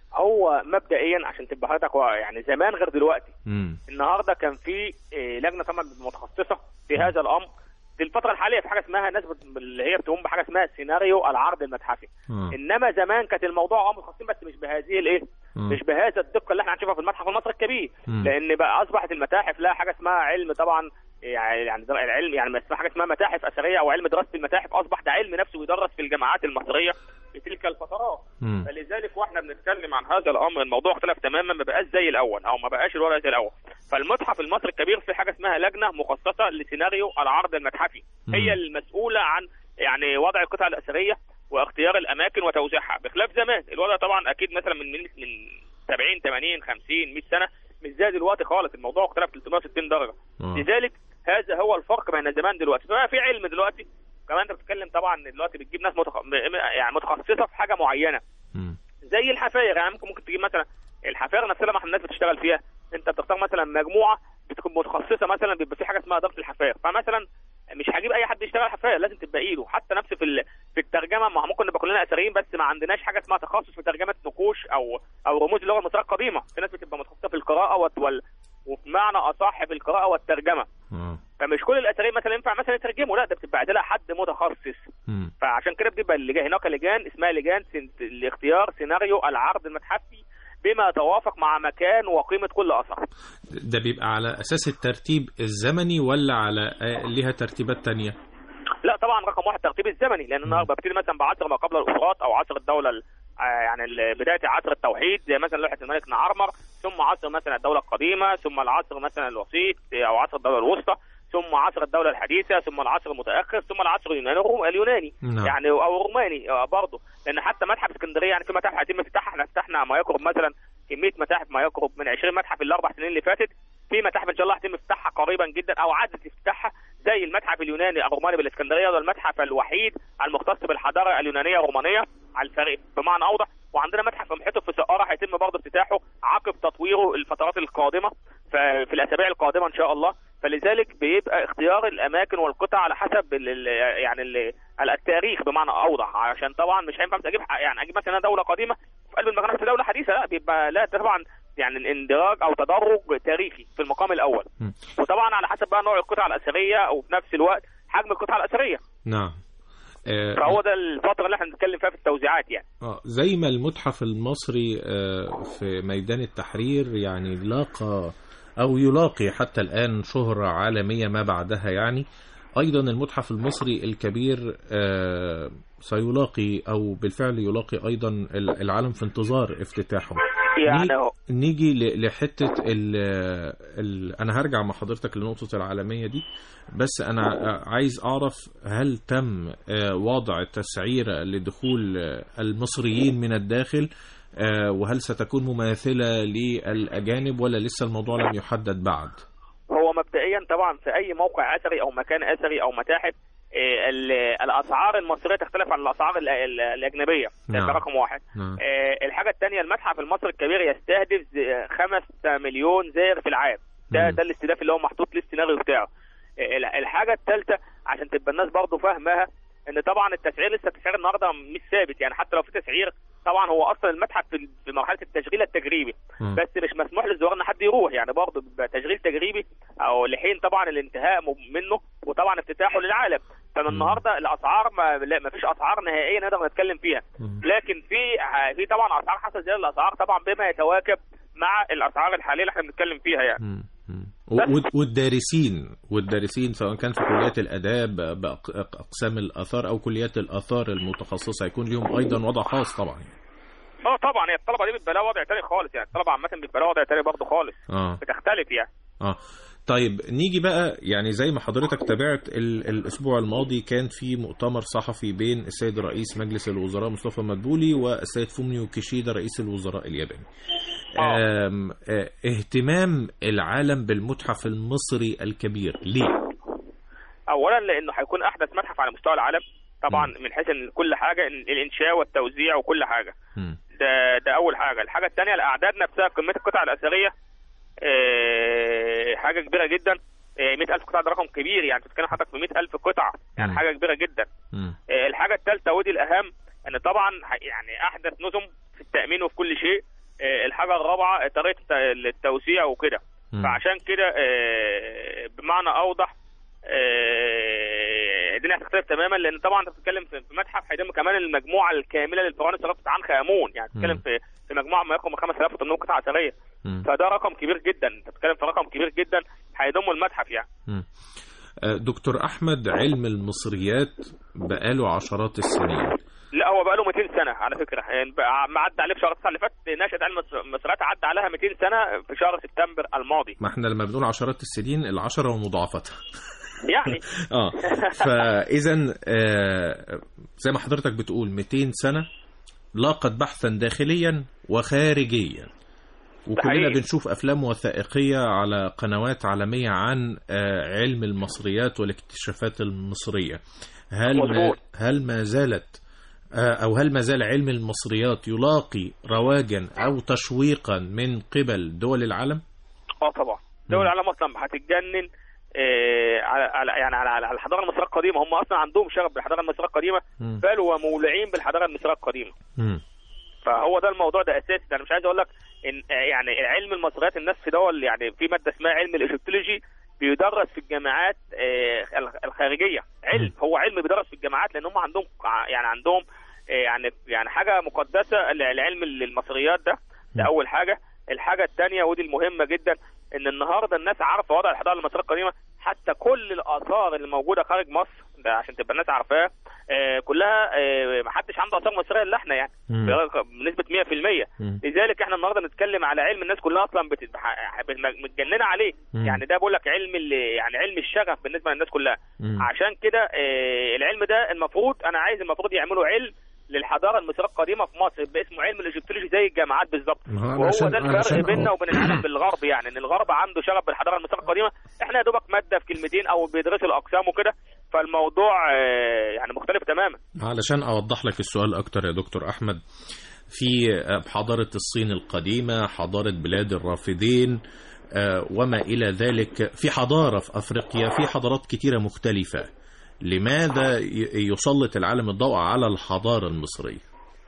هو مبدئيا عشان تبقى حضرتك وا- يعني زمان غير دلوقتي مم. النهارده كان في آه، لجنه طبعا متخصصه في هذا الامر في الفتره الحاليه في حاجه اسمها ناس بت- اللي هي بتقوم بحاجه اسمها سيناريو العرض المتحفي آه. انما زمان كانت الموضوع اه متخصصين بس مش بهذه الايه مم. مش بهذا الدقه اللي احنا هنشوفها في المتحف المصري الكبير مم. لان بقى اصبحت المتاحف لها حاجه اسمها علم طبعا يعني يعني در- العلم يعني اسمها حاجه اسمها متاحف اثريه او علم دراسه المتاحف اصبح ده علم نفسه يدرس في الجامعات المصريه في تلك الفترات مم. فلذلك واحنا بنتكلم عن هذا الامر الموضوع اختلف تماما ما بقاش زي الاول او ما بقاش الوضع زي الاول فالمتحف المصري الكبير في حاجه اسمها لجنه مخصصه لسيناريو العرض المتحفي هي المسؤوله عن يعني وضع القطع الاثريه واختيار الاماكن وتوزيعها بخلاف زمان الوضع طبعا اكيد مثلا من من من 70 80 50 100 سنه مش زي دلوقتي خالص الموضوع اختلف 360 درجه آه. لذلك هذا هو الفرق بين زمان دلوقتي فبقى في علم دلوقتي كمان انت بتتكلم طبعا دلوقتي بتجيب ناس متخ... م- يعني متخصصه في حاجه معينه مم. زي الحفاير يعني ممكن ممكن تجيب مثلا الحفاير نفسها لما الناس بتشتغل فيها انت بتختار مثلا مجموعه بتكون متخصصه مثلا بيبقى في حاجه اسمها اداره الحفاير فمثلا مش هجيب اي حد يشتغل حفاير لازم تبقى ايده حتى نفس في ال- في الترجمه ما هو ممكن نبقى كلنا اثريين بس ما عندناش حاجه اسمها تخصص في ترجمه نقوش او او رموز اللغه المصريه القديمه في ناس بتبقى متخصصه في القراءه وال- وال وفي معنى اصح في القراءه والترجمه آه. فمش كل الاثريين مثلا ينفع مثلا يترجموا لا ده بتبقى لها حد متخصص مم. فعشان كده بتبقى اللجان هناك لجان اسمها لجان سن... لاختيار سيناريو العرض المتحفي بما يتوافق مع مكان وقيمه كل اثر ده بيبقى على أساس الترتيب الزمني ولا على آه، ليها ترتيبات تانية؟ لا طبعا رقم واحد الترتيب الزمني لان النهارده ببتدي مثلا بعصر ما قبل الاسرات او عصر الدوله ال- آه، يعني ال- بدايه عصر التوحيد زي مثلا لوحه الملك نعرمر ثم عصر مثلا الدوله القديمه ثم العصر مثلا الوسيط آه، او عصر الدوله الوسطى ثم عصر الدوله الحديثه ثم العصر المتاخر ثم العصر اليوناني اليوناني نعم. يعني او الروماني آه، برضه لان حتى متحف اسكندريه يعني في متاحف عايزين نفتحها احنا فتحنا ما يقرب مثلا كميه متاحف ما يقرب من 20 متحف الاربع سنين اللي فاتت في متاحف ان شاء الله هيتم افتتاحها قريبا جدا او عدد افتتاحها زي المتحف اليوناني الروماني بالاسكندريه وده المتحف الوحيد المختص بالحضاره اليونانيه الرومانيه على الفريق بمعنى اوضح وعندنا متحف محيط في سقاره هيتم برضه افتتاحه عقب تطويره الفترات القادمه ففي الاسابيع القادمه ان شاء الله فلذلك بيبقى اختيار الاماكن والقطع على حسب ال ال يعني ال التاريخ بمعنى اوضح عشان طبعا مش هينفع اجيب يعني اجيب مثلا دوله قديمه في قلب المكان في دوله حديثه لا بيبقى لا طبعا يعني الاندراج او تدرج تاريخي في المقام الاول م. وطبعا على حسب بقى نوع القطع الاثريه وفي نفس الوقت حجم القطعه الاثريه نعم آه، فهو ده الفتره اللي احنا بنتكلم فيها في التوزيعات يعني آه، زي ما المتحف المصري آه، في ميدان التحرير يعني لاقى أو يلاقي حتى الآن شهرة عالمية ما بعدها يعني أيضا المتحف المصري الكبير آه، سيلاقي أو بالفعل يلاقي أيضا العالم في انتظار افتتاحه يعني ني- هو- نيجي ل- لحتة ال ال أنا هرجع مع حضرتك لنقطة العالمية دي بس أنا عايز أعرف هل تم آه، وضع تسعيرة لدخول آه، المصريين من الداخل آه، وهل ستكون مماثلة للأجانب ولا لسه الموضوع لم يحدد بعد؟ هو مبدئيا طبعا في اي موقع اثري او مكان اثري او متاحف آه، ال- الاسعار المصريه تختلف عن الاسعار ال- ال- الاجنبيه ده نعم. رقم واحد نعم. آه، الحاجه الثانيه المتحف المصري الكبير يستهدف ز- خمس مليون زائر في العام ده مم. ده الاستهداف اللي هو محطوط ليه السيناريو بتاعه آه، ال- الحاجه الثالثه عشان تبقى الناس برضو فاهماها ان طبعا التسعير لسه التسعير النهارده مش ثابت يعني حتى لو في تسعير طبعا هو اصلا المتحف في في مرحله التشغيل التجريبي مم. بس مش مسموح للزوار ان حد يروح يعني برضه بيبقى تشغيل تجريبي او لحين طبعا الانتهاء م- منه وطبعا افتتاحه للعالم فمن مم. النهارده الاسعار ما, لا ما فيش اسعار نهائيه نقدر نتكلم فيها مم. لكن في في طبعا اسعار حسب زياده الاسعار طبعا بما يتواكب مع الاسعار الحاليه اللي احنا بنتكلم فيها يعني مم. مم. و- والدارسين والدارسين سواء كان في كليات الآداب بأقسام الآثار أو كليات الآثار المتخصصة هيكون لهم أيضا وضع خاص طبعا اه طبعا هي الطلبه دي بيبقى لها وضع تاني خالص يعني الطلبه عامه بيبقى لها وضع تاني برضه خالص اه بتختلف يعني اه طيب نيجي بقى يعني زي ما حضرتك تابعت ال- الاسبوع الماضي كان في مؤتمر صحفي بين السيد رئيس مجلس الوزراء مصطفى مدبولي والسيد فوميو كيشيدا رئيس الوزراء الياباني آه. آم، آه، اهتمام العالم بالمتحف المصري الكبير ليه؟ اولا لانه هيكون احدث متحف على مستوى العالم طبعا من حيث ان كل حاجه إن الانشاء والتوزيع وكل حاجه مم. ده ده اول حاجه الحاجه الثانيه الاعداد نفسها كميه القطع الاثريه آه، حاجه كبيره جدا آه، 100000 قطعه ده رقم كبير يعني بتتكلم حضرتك في 100000 قطعه يعني مم. حاجه كبيره جدا مم. آه، الحاجه الثالثه ودي الاهم ان طبعا ح- يعني احدث نظم في التامين وفي كل شيء آه، الحاجه الرابعه طريقه الت- التوزيع وكده مم. فعشان كده آه، بمعنى اوضح آه، الدنيا هتختلف تماما لان طبعا انت بتتكلم في في متحف هيتم كمان المجموعه الكامله للفرعون الثلاثه عن خامون يعني بتتكلم مم. في في مجموعه ما يقرب من 5800 قطعه اثريه مم. فده رقم كبير جدا انت بتتكلم في رقم كبير جدا هيضم المتحف يعني مم. آه، دكتور أحمد علم المصريات بقاله عشرات السنين لا هو بقى له 200 سنه على فكره يعني بقى- ما عدى عليه في شهر 9 اللي فات نشأة علم المصر- المصريات عدى عليها 200 سنه في شهر سبتمبر الماضي ما احنا لما بنقول عشرات السنين العشرة ومضاعفتها يعني اه فاذا آه، زي ما حضرتك بتقول 200 سنه لاقت بحثا داخليا وخارجيا وكلنا حقيقي. بنشوف افلام وثائقيه على قنوات عالميه عن آه، علم المصريات والاكتشافات المصريه هل ما مظبوط. هل ما زالت آه، او هل ما زال علم المصريات يلاقي رواجا او تشويقا من قبل دول العالم اه طبعا دول العالم اصلا هتتجنن آه، على على يعني على على الحضاره المصريه القديمه هم اصلا عندهم شغف بالحضاره المصريه القديمه مم. بل ومولعين بالحضاره المصريه القديمه مم. فهو ده الموضوع ده اساسي انا مش عايز اقول لك ان آه، يعني علم المصريات الناس في دول يعني في ماده اسمها علم الايجيبتولوجي بيدرس في الجامعات آه، الخ- الخارجيه علم هو علم بيدرس في الجامعات لان هم عندهم ع- يعني عندهم آه، يعني يعني حاجه مقدسه ل- لعلم المصريات ده ده مم. اول حاجه الحاجه الثانيه ودي المهمه جدا ان النهارده الناس عارفه وضع الحضاره المصريه القديمه حتى كل الاثار اللي موجوده خارج مصر ده عشان تبقى الناس عارفاها آه كلها آه ما حدش عنده اثار مصريه الا احنا يعني مم. بنسبه 100% مم. لذلك احنا النهارده نتكلم على علم الناس كلها اصلا بت- بح- متجننه عليه مم. يعني ده بقول لك علم اللي يعني علم الشغف بالنسبه للناس كلها مم. عشان كده آه، العلم ده المفروض انا عايز المفروض يعملوا علم للحضاره المصريه القديمه في مصر باسمه علم الايجيبتولوجي زي الجامعات بالظبط ما هو وهو علشان- ده الفرق علشان- بيننا وبين العالم بالغرب يعني ان الغرب عنده شغف بالحضاره المصريه القديمه احنا يا دوبك ماده في كلمتين او بيدرسوا الاقسام وكده فالموضوع آه، يعني مختلف تماما علشان أوضح لك السؤال أكتر يا دكتور أحمد في حضارة الصين القديمة حضارة بلاد الرافدين آه، وما إلى ذلك في حضارة في أفريقيا في حضارات كتيرة مختلفة لماذا ي- يسلط العالم الضوء على الحضارة المصرية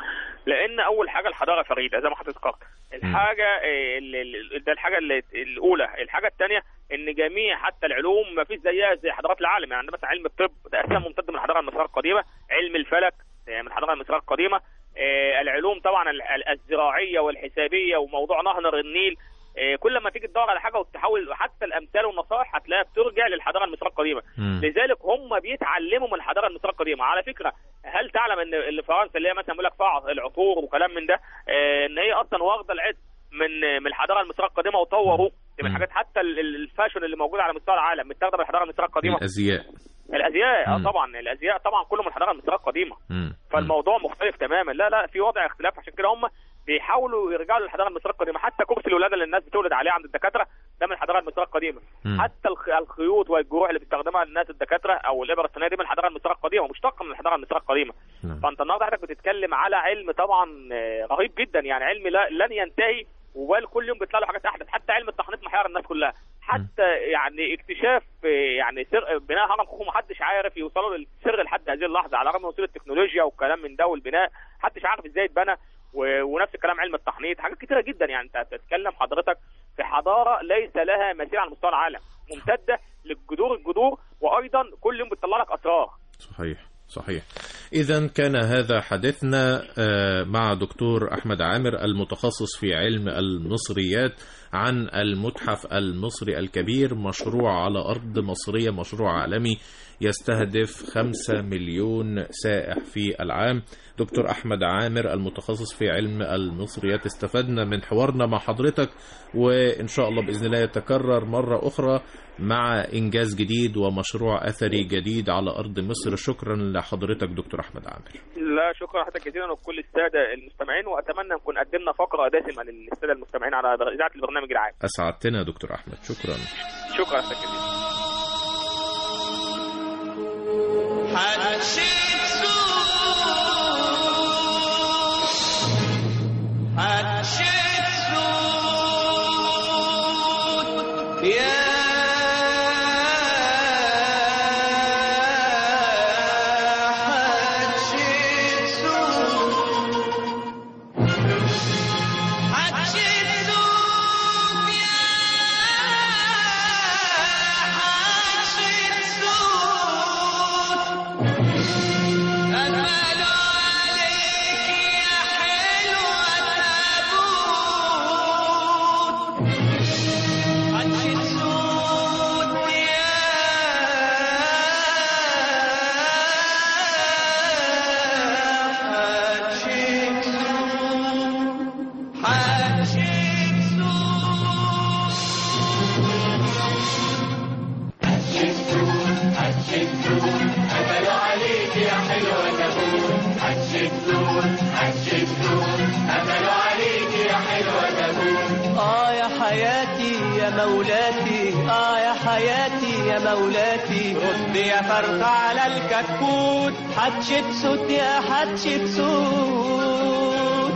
لان اول حاجه الحضاره فريده زي ما حضرتك قلت الحاجه آه، ال- ال- ده الحاجه اللي- الاولى الحاجه الثانيه ان جميع حتى العلوم ما فيش زيها زي حضارات العالم يعني مثلا علم الطب ده اساسا ممتد من الحضاره المصريه القديمه علم الفلك آه، من الحضاره المصريه القديمه آه، العلوم طبعا ال- ال- الزراعيه والحسابيه وموضوع نهر النيل آه، كل ما تيجي تدور على حاجه وتحاول حتى الامثال والنصائح هتلاقيها بترجع للحضاره المصريه القديمه مم. لذلك هم بيتعلموا من الحضاره المصريه القديمه على فكره هل تعلم ان اللي فرنسا اللي هي مثلا بيقول لك فيها العطور وكلام من ده آه، ان هي اصلا واخده العز من من الحضاره المصريه القديمه وطوروه دي من مم. الحاجات حتى ال- ال- الفاشن اللي موجود على مستوى العالم متاخده من الحضاره المصريه القديمه الأزياء الازياء اه مم. طبعا الازياء طبعا كله من الحضاره المصريه القديمه مم. فالموضوع مختلف تماما لا لا في وضع اختلاف عشان كده هم بيحاولوا يرجعوا للحضاره المصريه القديمه حتى كرسي الولاده اللي الناس بتولد عليه عند الدكاتره ده من الحضاره المصريه القديمه مم. حتى الخ- الخيوط والجروح اللي بيستخدمها الناس الدكاتره او الابر الصينيه دي من الحضاره المصريه القديمه مشتقه من الحضاره المصريه القديمه نعم. فانت النهارده حضرتك بتتكلم على علم طبعا آه، رهيب جدا يعني علم لا لن ينتهي وبال كل يوم بيطلع له حاجات احدث حتى علم التحنيط محير الناس كلها حتى يعني اكتشاف آه، يعني سر بناء هرم خوفو محدش عارف يوصلوا للسر لحد هذه اللحظه على الرغم من وصول التكنولوجيا والكلام من ده والبناء محدش عارف ازاي اتبنى و- ونفس الكلام علم التحنيط حاجات كتيره جدا يعني انت بتتكلم حضرتك في حضاره ليس لها مثيل على مستوى العالم ممتده للجذور الجذور وايضا كل يوم بتطلع لك اسرار صحيح صحيح إذا كان هذا حديثنا آه، مع دكتور أحمد عامر المتخصص في علم المصريات عن المتحف المصري الكبير مشروع على أرض مصرية مشروع عالمي يستهدف خمسة مليون سائح في العام دكتور أحمد عامر المتخصص في علم المصريات استفدنا من حوارنا مع حضرتك وإن شاء الله بإذن الله يتكرر مرة أخرى مع إنجاز جديد ومشروع أثري جديد على أرض مصر شكرا لحضرتك دكتور أحمد عامر لا شكرا حضرتك جزيلا وكل الساده المستمعين واتمنى نكون قدمنا فقره دسمه للساده المستمعين على اذاعه البرنامج العام أسعدتنا يا دكتور أحمد شكرا شكرا حضرتك جزيلا آه يا حياتي يا مولاتي آه يا حياتي يا مولاتي رد يا فرخة على الكتكوت حتشتسوت يا حتشتسوت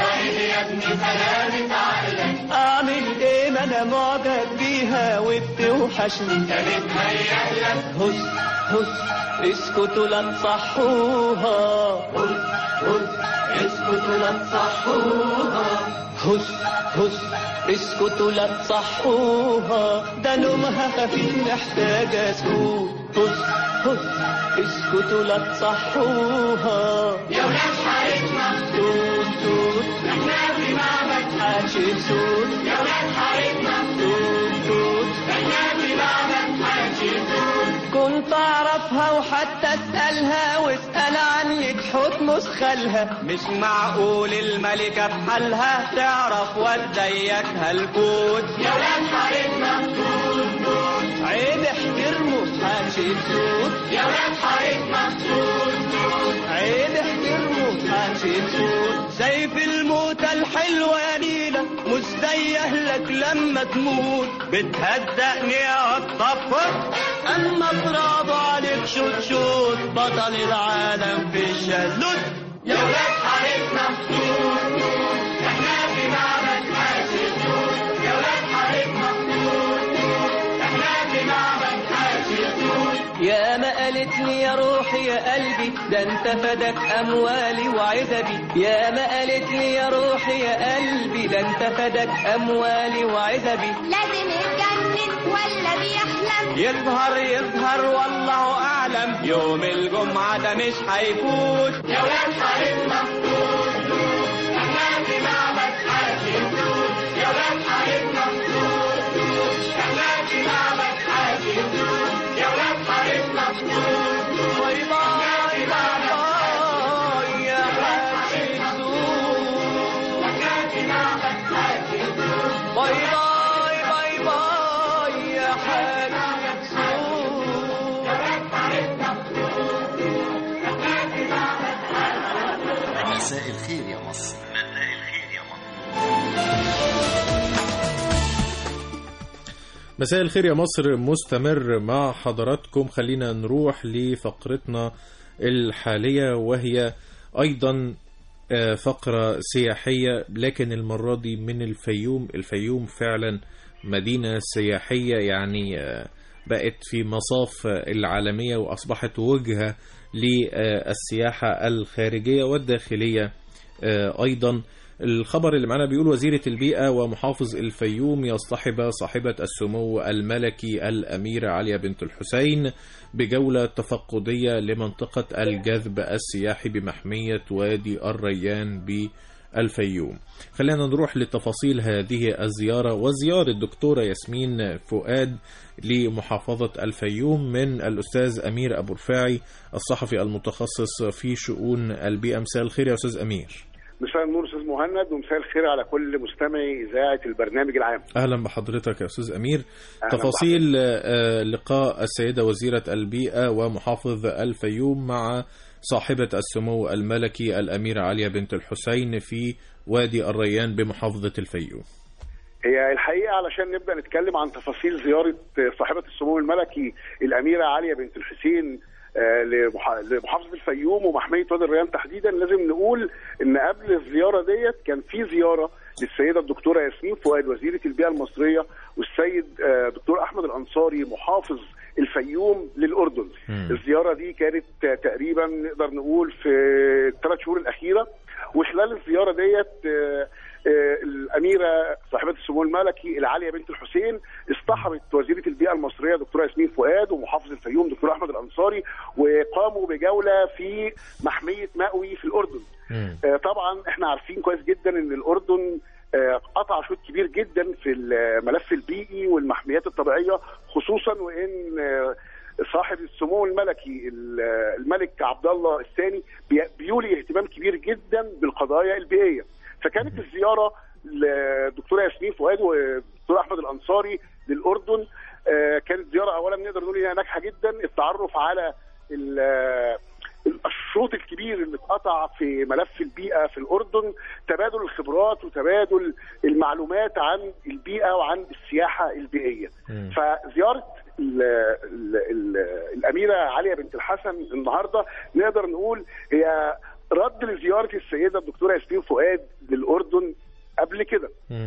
أعمل إيه ما أنا معجب بيها وبتوحشني هس هس اسكتوا لا تصحوها هس هس اسكتوا لا تصحوها هس هس اسكتوا لا تصحوها ده نومها خفيف محتاجة سكوت هس هس اسكتوا لا تصحوها يا ولاد حارتنا توت توت احنا في معبد حاشي صوت مالها واسأل عن يكحوت مسخلها مش معقول الملكة بحالها تعرف وديكها الكوت يا ولاد حارتنا عيب احترموا حاشي الصوت يا ولاد حارتنا عيب احترموا حاشي الصوت سيف الموت الحلوة يا نيلة مش زي اهلك لما تموت بتهدأني يا الطفر اما برافو عليك شوت شوت بطل العالم في الشلوت يا ولاد حارتنا احنا في معبد حاشي الصوت يا ولاد حارتنا احنا في معبد حاشي الصوت يا ما قالت لي يا روحي يا قلبي ده انت فدك اموالي وعزبي يا ما قالت لي يا روحي يا قلبي ده انت فدك اموالي وعزبي لازم يتجنن ولا بيحلم يظهر يظهر والله اعلم يوم الجمعة ده مش هيفوت يا ولاد حارتنا احنا في معبد حاشي الصوت يا ولاد حارتنا احنا في معبد حاشي الصوت يا ولاد حارتنا باي باي باي باي يا حاشي السوق احنا في معبد حاشي الصوت باي باي باي باي يا حاشي السوق مساء الخير يا مصر مساء الخير يا مصر مستمر مع حضراتكم خلينا نروح لفقرتنا الحالية وهي أيضا آه، فقرة سياحية لكن المرة دي من الفيوم الفيوم فعلا مدينة سياحية يعني آه، بقت في مصاف العالمية وأصبحت وجهة للسياحة الخارجية والداخلية آه، أيضا الخبر اللي معنا بيقول وزيرة البيئة ومحافظ الفيوم يصطحب صاحبة السمو الملكي الأميرة عليا بنت الحسين بجولة تفقدية لمنطقة الجذب السياحي بمحمية وادي الريان بالفيوم خلينا نروح لتفاصيل هذه الزيارة وزيارة الدكتورة ياسمين فؤاد لمحافظة الفيوم من الأستاذ أمير أبو رفاعي الصحفي المتخصص في شؤون البيئة مساء الخير يا أستاذ أمير مساء النور استاذ مهند ومساء الخير على كل مستمعي اذاعه البرنامج العام اهلا بحضرتك يا استاذ امير أهلاً تفاصيل آه، لقاء السيده وزيره البيئه ومحافظ الفيوم مع صاحبه السمو الملكي الاميره عليا بنت الحسين في وادي الريان بمحافظه الفيوم هي الحقيقه علشان نبدا نتكلم عن تفاصيل زياره صاحبه السمو الملكي الاميره عليا بنت الحسين آه، لمح- لمحافظه الفيوم ومحميه وادي الريان تحديدا لازم نقول ان قبل الزياره ديت كان في زياره للسيده الدكتوره ياسمين فؤاد وزيره البيئه المصريه والسيد آه، دكتور احمد الانصاري محافظ الفيوم للاردن الزياره دي كانت آه، تقريبا نقدر نقول في الثلاث شهور الاخيره وخلال الزياره ديت آه، آه، الاميره صاحبه السمو الملكي العاليه بنت الحسين اصطحبت وزيره البيئه المصريه دكتوره ياسمين فؤاد ومحافظ الفيوم دكتور احمد الانصاري وقاموا بجوله في محميه مأوي في الاردن آه، طبعا احنا عارفين كويس جدا ان الاردن آه، قطع شوط كبير جدا في الملف البيئي والمحميات الطبيعيه خصوصا وان آه، صاحب السمو الملكي ال- الملك عبد الله الثاني بي- بيولي اهتمام كبير جدا بالقضايا البيئيه فكانت الزياره للدكتوره ياسمين فؤاد والدكتور احمد الانصاري للاردن آه، كانت زياره اولا نقدر نقول انها ناجحه جدا التعرف على ال- الشوط الكبير اللي اتقطع في ملف البيئه في الاردن تبادل الخبرات وتبادل المعلومات عن البيئه وعن السياحه البيئيه فزياره ال ال ال الاميره عليا بنت الحسن النهارده نقدر نقول هي رد لزياره السيده الدكتوره ياسمين فؤاد للاردن قبل كده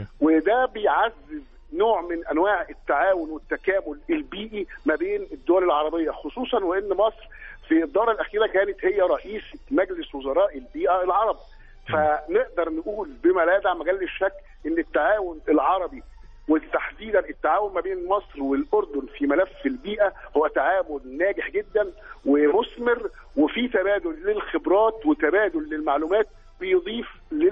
وده بيعزز نوع من انواع التعاون والتكامل البيئي ما بين الدول العربيه خصوصا وان مصر في الدوره الاخيره كانت هي رئيس مجلس وزراء البيئه العرب فنقدر نقول بما لا يدع مجال للشك ان التعاون العربي وتحديدا التعاون ما بين مصر والاردن في ملف البيئه هو تعاون ناجح جدا ومثمر وفي تبادل للخبرات وتبادل للمعلومات بيضيف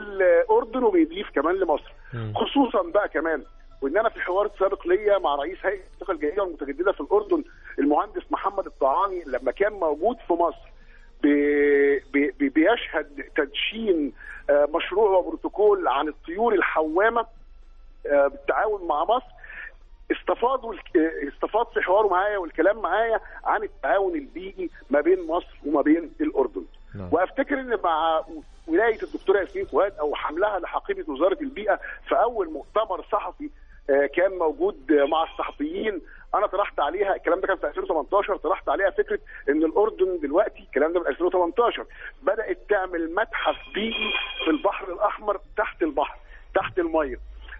للاردن وبيضيف كمان لمصر خصوصا بقى كمان وان انا في حوار سابق ليا مع رئيس هيئه الطاقه الجديده والمتجدده في الاردن المهندس محمد الطعاني لما كان موجود في مصر ب- ب- ب- بيشهد تدشين آه، مشروع وبروتوكول عن الطيور الحوامه آه، بالتعاون مع مصر استفاض والك- آه، استفاض في حواره معايا والكلام معايا عن التعاون البيئي ما بين مصر وما بين الاردن نعم. وافتكر ان مع ولايه الدكتوره ياسمين فؤاد او حملها لحقيبه وزاره البيئه في اول مؤتمر صحفي آه، كان موجود آه، مع الصحفيين انا طرحت عليها الكلام ده كان في 2018 طرحت عليها فكره ان الاردن دلوقتي الكلام ده من 2018 بدات تعمل متحف بيئي في البحر الاحمر تحت البحر تحت الميه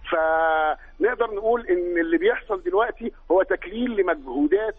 فنقدر نقول ان اللي بيحصل دلوقتي هو تكليل لمجهودات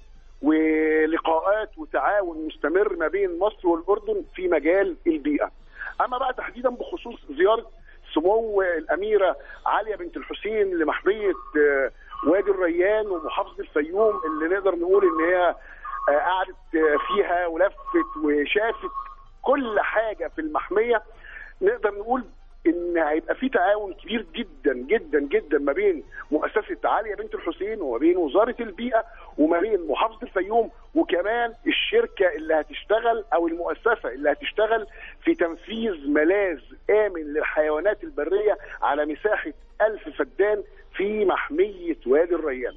ولقاءات وتعاون مستمر ما بين مصر والاردن في مجال البيئه. اما بقى تحديدا بخصوص زياره سمو الاميره عليا بنت الحسين لمحميه آه، وادي الريان ومحافظه الفيوم اللي نقدر نقول ان هي آه، قعدت آه، فيها ولفت وشافت كل حاجه في المحميه نقدر نقول ان هيبقى في تعاون كبير جدا جدا جدا ما بين مؤسسه عليا بنت الحسين وما بين وزاره البيئه وما بين محافظه الفيوم وكمان الشركه اللي هتشتغل او المؤسسه اللي هتشتغل في تنفيذ ملاذ امن للحيوانات البريه على مساحه ألف فدان في محميه وادي الريان.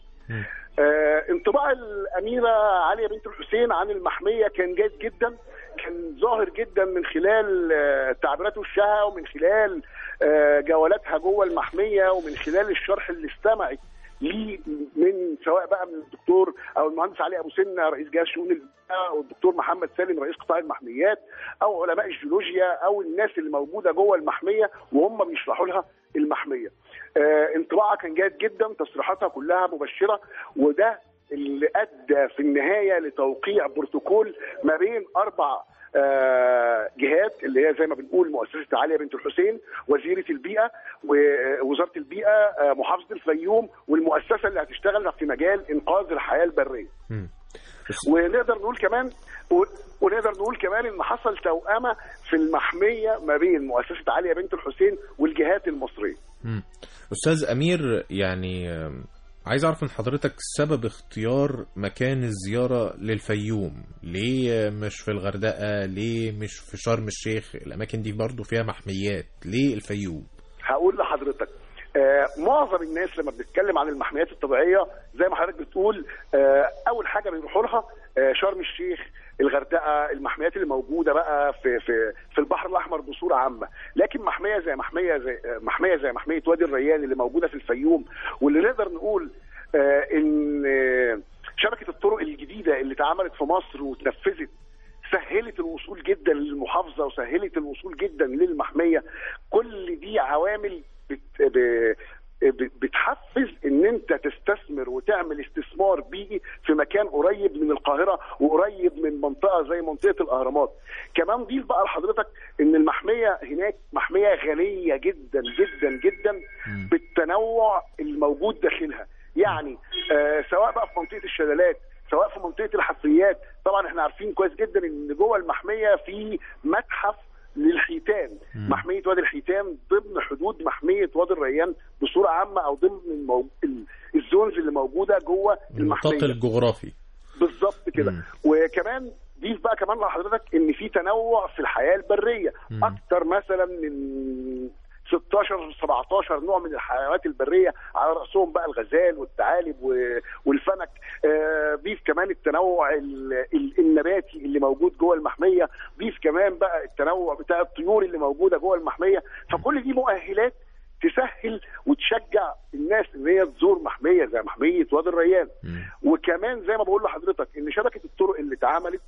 آه انطباع الاميره عليا بنت الحسين عن المحميه كان جيد جدا كان ظاهر جدا من خلال آه تعبيرات وشها ومن خلال آه جولاتها جوه المحميه ومن خلال الشرح اللي استمعت ليه من سواء بقى من الدكتور او المهندس علي ابو سنه رئيس جهاز شؤون البيئه او الدكتور محمد سالم رئيس قطاع المحميات او علماء الجيولوجيا او الناس اللي موجوده جوه المحميه وهم بيشرحوا لها المحميه. آه انطباعها كان جيد جدا تصريحاتها كلها مبشره وده اللي ادى في النهايه لتوقيع بروتوكول ما بين اربع آه، جهات اللي هي زي ما بنقول مؤسسه عليا بنت الحسين وزيره البيئه ووزاره البيئه آه، محافظه الفيوم والمؤسسه اللي هتشتغل في مجال انقاذ الحياه البريه ونقدر نقول كمان و- ونقدر نقول كمان ان حصل توأمه في المحميه ما بين مؤسسه عليا بنت الحسين والجهات المصريه مم. استاذ امير يعني آم، عايز اعرف من حضرتك سبب اختيار مكان الزياره للفيوم ليه مش في الغردقه ليه مش في شرم الشيخ الاماكن دي برضو فيها محميات ليه الفيوم هقول لحضرتك آه معظم الناس لما بنتكلم عن المحميات الطبيعيه زي ما حضرتك بتقول آه اول حاجه بيروحوا لها آه شرم الشيخ الغردقه المحميات اللي موجوده بقى في في في البحر الاحمر بصوره عامه لكن محميه زي محميه زي آه، محميه زي محميه وادي الريان اللي موجوده في الفيوم واللي نقدر نقول آه ان آه، شبكه الطرق الجديده اللي اتعملت في مصر واتنفذت سهلت الوصول جدا للمحافظه وسهلت الوصول جدا للمحميه كل دي عوامل بت... ب... ب- بتحفز ان انت تستثمر وتعمل استثمار بيئي في مكان قريب من القاهره وقريب من منطقه زي منطقه الاهرامات كمان ضيف بقى لحضرتك ان المحميه هناك محميه غنيه جدا جدا جدا بالتنوع الموجود داخلها يعني آه سواء بقى في منطقه الشلالات سواء في منطقه الحفريات طبعا احنا عارفين كويس جدا ان جوه المحميه في متحف للحيتان محميه وادي الحيتان ضمن حدود محميه وادي الريان بصوره عامه او ضمن المو... ال- الزونز اللي موجوده جوه النطاق المحميه الجغرافي بالظبط كده وكمان ضيف بقى كمان لحضرتك ان في تنوع في الحياه البريه اكتر مثلا من 16 17 نوع من الحيوانات البريه على راسهم بقى الغزال والثعالب و- والفنك آه، ضيف كمان التنوع ال- ال- النباتي اللي موجود جوه المحميه ضيف كمان بقى التنوع بتاع الطيور اللي موجوده جوه المحميه فكل دي مؤهلات تسهل وتشجع الناس ان هي تزور محميه زي محميه وادي الريان وكمان زي ما بقول لحضرتك ان شبكه الطرق اللي اتعملت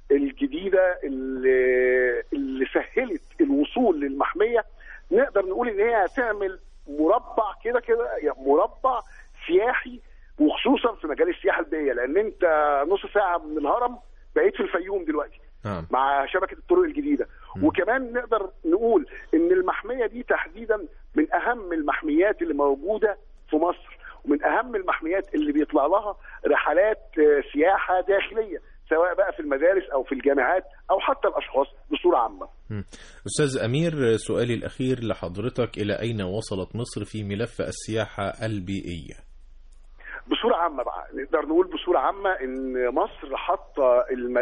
الجديده اللي, اللي سهلت الوصول للمحميه نقدر نقول ان هي هتعمل مربع كده كده يعني مربع سياحي وخصوصا في مجال السياحه البيئيه لان انت نص ساعه من الهرم بقيت في الفيوم دلوقتي نعم مع شبكه الطرق الجديده وكمان نقدر نقول ان المحميه دي تحديدا من اهم المحميات اللي موجوده في مصر ومن اهم المحميات اللي بيطلع لها رحلات آه، سياحه داخليه سواء بقى في المدارس او في الجامعات او حتى الاشخاص بصوره عامه مم. أستاذ أمير سؤالي الأخير لحضرتك إلى أين وصلت مصر في ملف السياحة البيئية؟ بصوره عامه بقى نقدر نقول بصوره عامه ان مصر حاطه الملف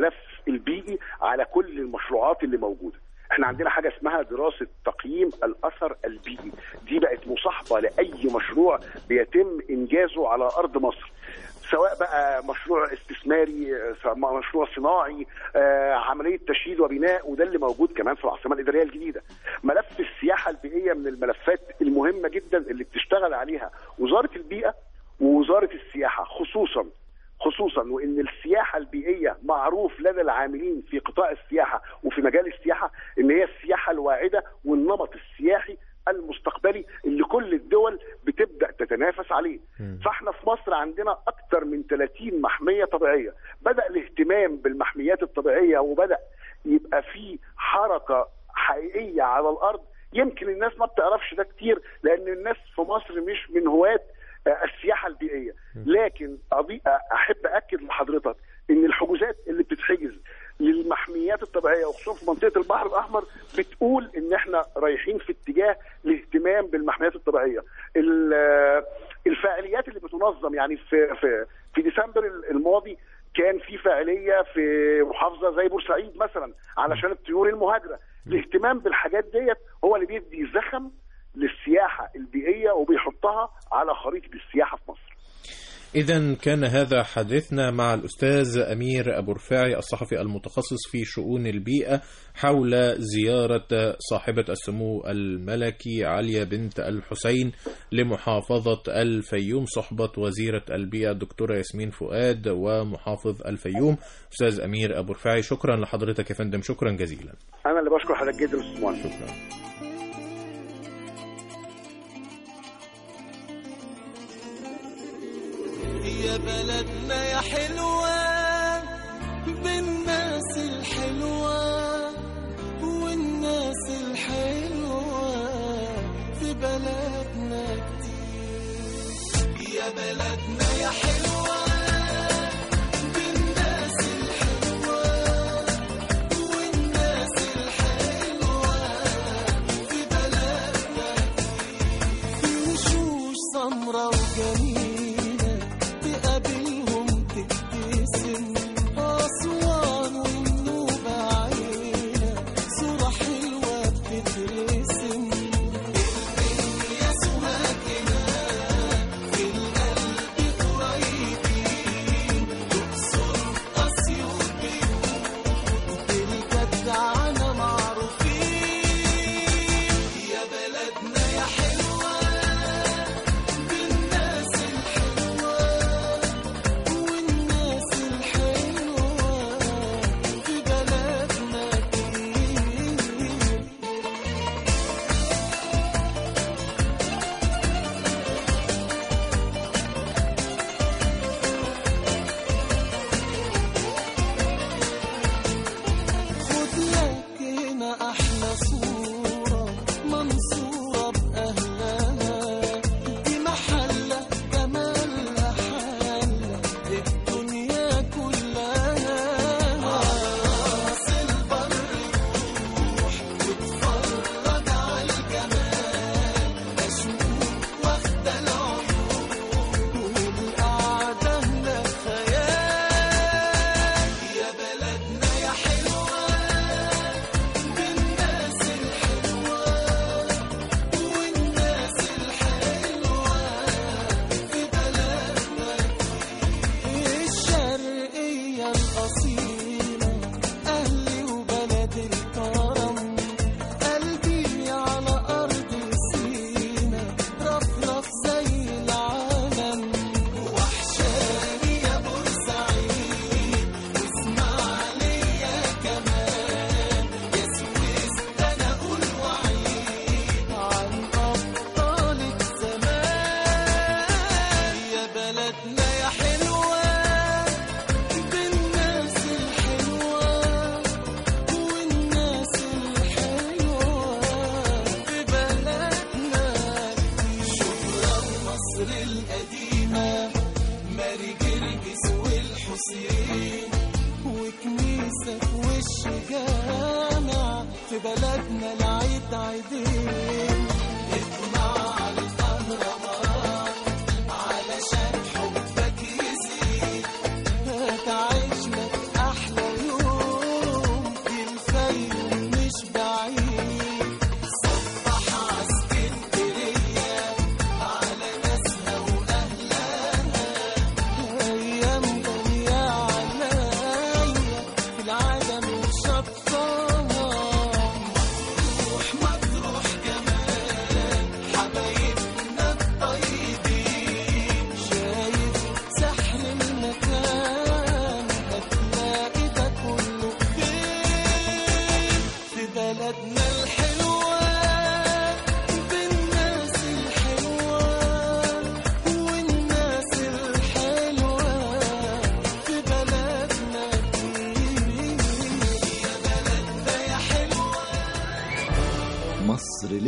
البيئي على كل المشروعات اللي موجوده احنا عندنا حاجه اسمها دراسه تقييم الاثر البيئي دي بقت مصاحبه لاي مشروع بيتم انجازه على ارض مصر سواء بقى مشروع استثماري آه، سواء مشروع صناعي آه، عمليه تشييد وبناء وده اللي موجود كمان في العاصمه الاداريه الجديده ملف السياحه البيئيه من الملفات المهمه جدا اللي بتشتغل عليها وزاره البيئه ووزاره السياحه خصوصا خصوصا وان السياحه البيئيه معروف لدى العاملين في قطاع السياحه وفي مجال السياحه ان هي السياحه الواعده والنمط السياحي المستقبلي اللي كل الدول بتبدا تتنافس عليه فاحنا في مصر عندنا اكثر من 30 محميه طبيعيه بدا الاهتمام بالمحميات الطبيعيه وبدا يبقى في حركه حقيقيه على الارض يمكن الناس ما بتعرفش ده كتير لان الناس في مصر مش من هواة آه، السياحه البيئيه لكن أضي- احب اكد لحضرتك ان الحجوزات اللي بتتحجز للمحميات الطبيعيه وخصوصا في منطقه البحر الاحمر بتقول ان احنا رايحين في اتجاه الاهتمام بالمحميات الطبيعيه ال- الفعاليات اللي بتنظم يعني في في في ديسمبر الماضي كان في فاعليه في محافظه زي بورسعيد مثلا علشان الطيور المهاجره الاهتمام بالحاجات ديت هو اللي بيدي زخم للسياحه البيئيه وبيحطها على خريطه السياحه في مصر إذا كان هذا حديثنا مع الأستاذ أمير أبو رفاعي الصحفي المتخصص في شؤون البيئة حول زيارة صاحبة السمو الملكي عليا بنت الحسين لمحافظة الفيوم صحبة وزيرة البيئة الدكتورة ياسمين فؤاد ومحافظ الفيوم أستاذ أمير أبو رفاعي شكرا لحضرتك يا فندم شكرا جزيلا انا اللي بشكر حضرتك جدا استاذ مهندس شكرا يا بلدنا يا حلوة بالناس الحلوة والناس الحلوة في بلدنا كتير يا بلدنا يا حلوة بالناس الحلوة والناس الحلوة في بلدنا كتير في وشوش سمرة وجميلة تقابلهم تبتسم أسوان والنوبة عيلة صورة حلوة بتترسم الدنيا سواكنا في القلب قريبين تقصر أسيوط بيوت بالجدعنة معروفين يا بلدنا يا حلوة بالناس الحلوة والناس الحلوة في بلدنا كتير خد لك هنا احلى صورة منصورة بأهلها دي محلة جمالها حالة الدنيا كلها راس البر روح واتفرج على الجمال مشموم واخدة العيون والقعدة هناك خيال يا بلدنا يا حلوة بالناس الحلوة والناس الحلوة في بلدنا الشرقية الأصيلة أهلي وبلد الكرم قلبي على أرض سينا رفرف زي العالم وحشاني يا بورسعيد واسماعيلية كمان يا سويس ده أنا أقول وعيد عن أبطالك زمان يا بلدنا يا حلوة بالناس الحلوة والناس الحلوة في بلدنا شكرا مصر القديمة ماري جرجس والحسين وكنيسة في وش جامع في بلدنا العيد عيدين اطلع على الأهرامات علشان حبك يزيد هتعيش لك أحلى يوم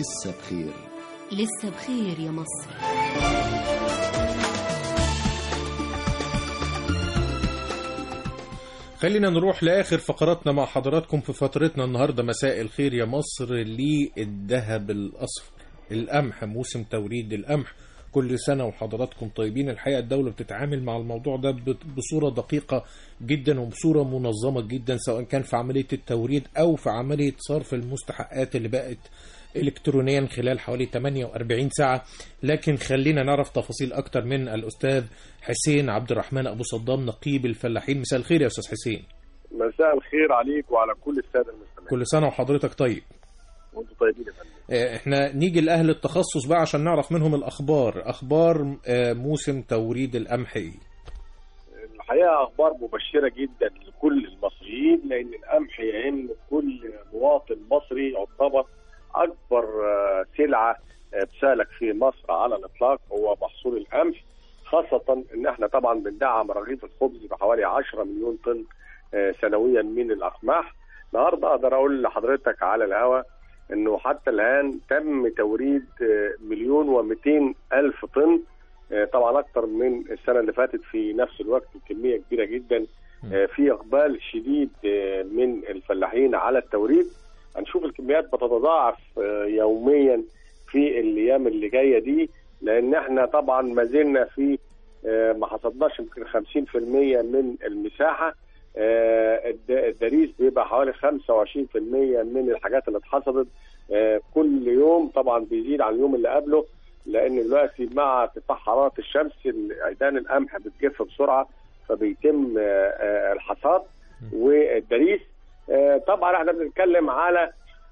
لسه بخير لسه بخير يا مصر خلينا نروح لآخر فقراتنا مع حضراتكم في فترتنا النهاردة مساء الخير يا مصر للذهب الأصفر القمح موسم توريد القمح كل سنة وحضراتكم طيبين الحقيقة الدولة بتتعامل مع الموضوع ده بت- بصورة دقيقة جدا وبصورة منظمة جدا سواء كان في عملية التوريد أو في عملية صرف المستحقات اللي بقت إلكترونيا خلال حوالي 48 ساعة لكن خلينا نعرف تفاصيل أكتر من الأستاذ حسين عبد الرحمن أبو صدام نقيب الفلاحين مساء الخير يا أستاذ حسين مساء الخير عليك وعلى كل الساده المستمعين كل سنة وحضرتك طيب وانتم طيبين يا فندم آه، احنا نيجي لأهل التخصص بقى عشان نعرف منهم الأخبار أخبار آه، موسم توريد القمح إيه الحقيقه اخبار مبشره جدا لكل المصريين لان القمح يهم كل مواطن مصري يعتبر اكبر آه، سلعه آه، بتسالك في مصر على الاطلاق هو محصول القمح خاصه ان احنا طبعا بندعم رغيف الخبز بحوالي 10 مليون طن آه، سنويا من الاقماح النهارده اقدر اقول لحضرتك على الهواء انه حتى الان تم توريد آه، مليون و200 الف طن آه، طبعا اكتر من السنه اللي فاتت في نفس الوقت كميه كبيره جدا آه، في اقبال شديد آه، من الفلاحين على التوريد هنشوف الكميات بتتضاعف آه، يوميا في الايام اللي جايه دي لان احنا طبعا ما زلنا في آه، ما حصدناش يمكن 50% من المساحه آه، الد- الدريس بيبقى حوالي 25% من الحاجات اللي اتحصدت آه، كل يوم طبعا بيزيد عن اليوم اللي قبله لان دلوقتي مع ارتفاع حراره الشمس عيدان القمح بتجف بسرعه فبيتم آه، آه، الحصاد والدريس آه، طبعا احنا بنتكلم على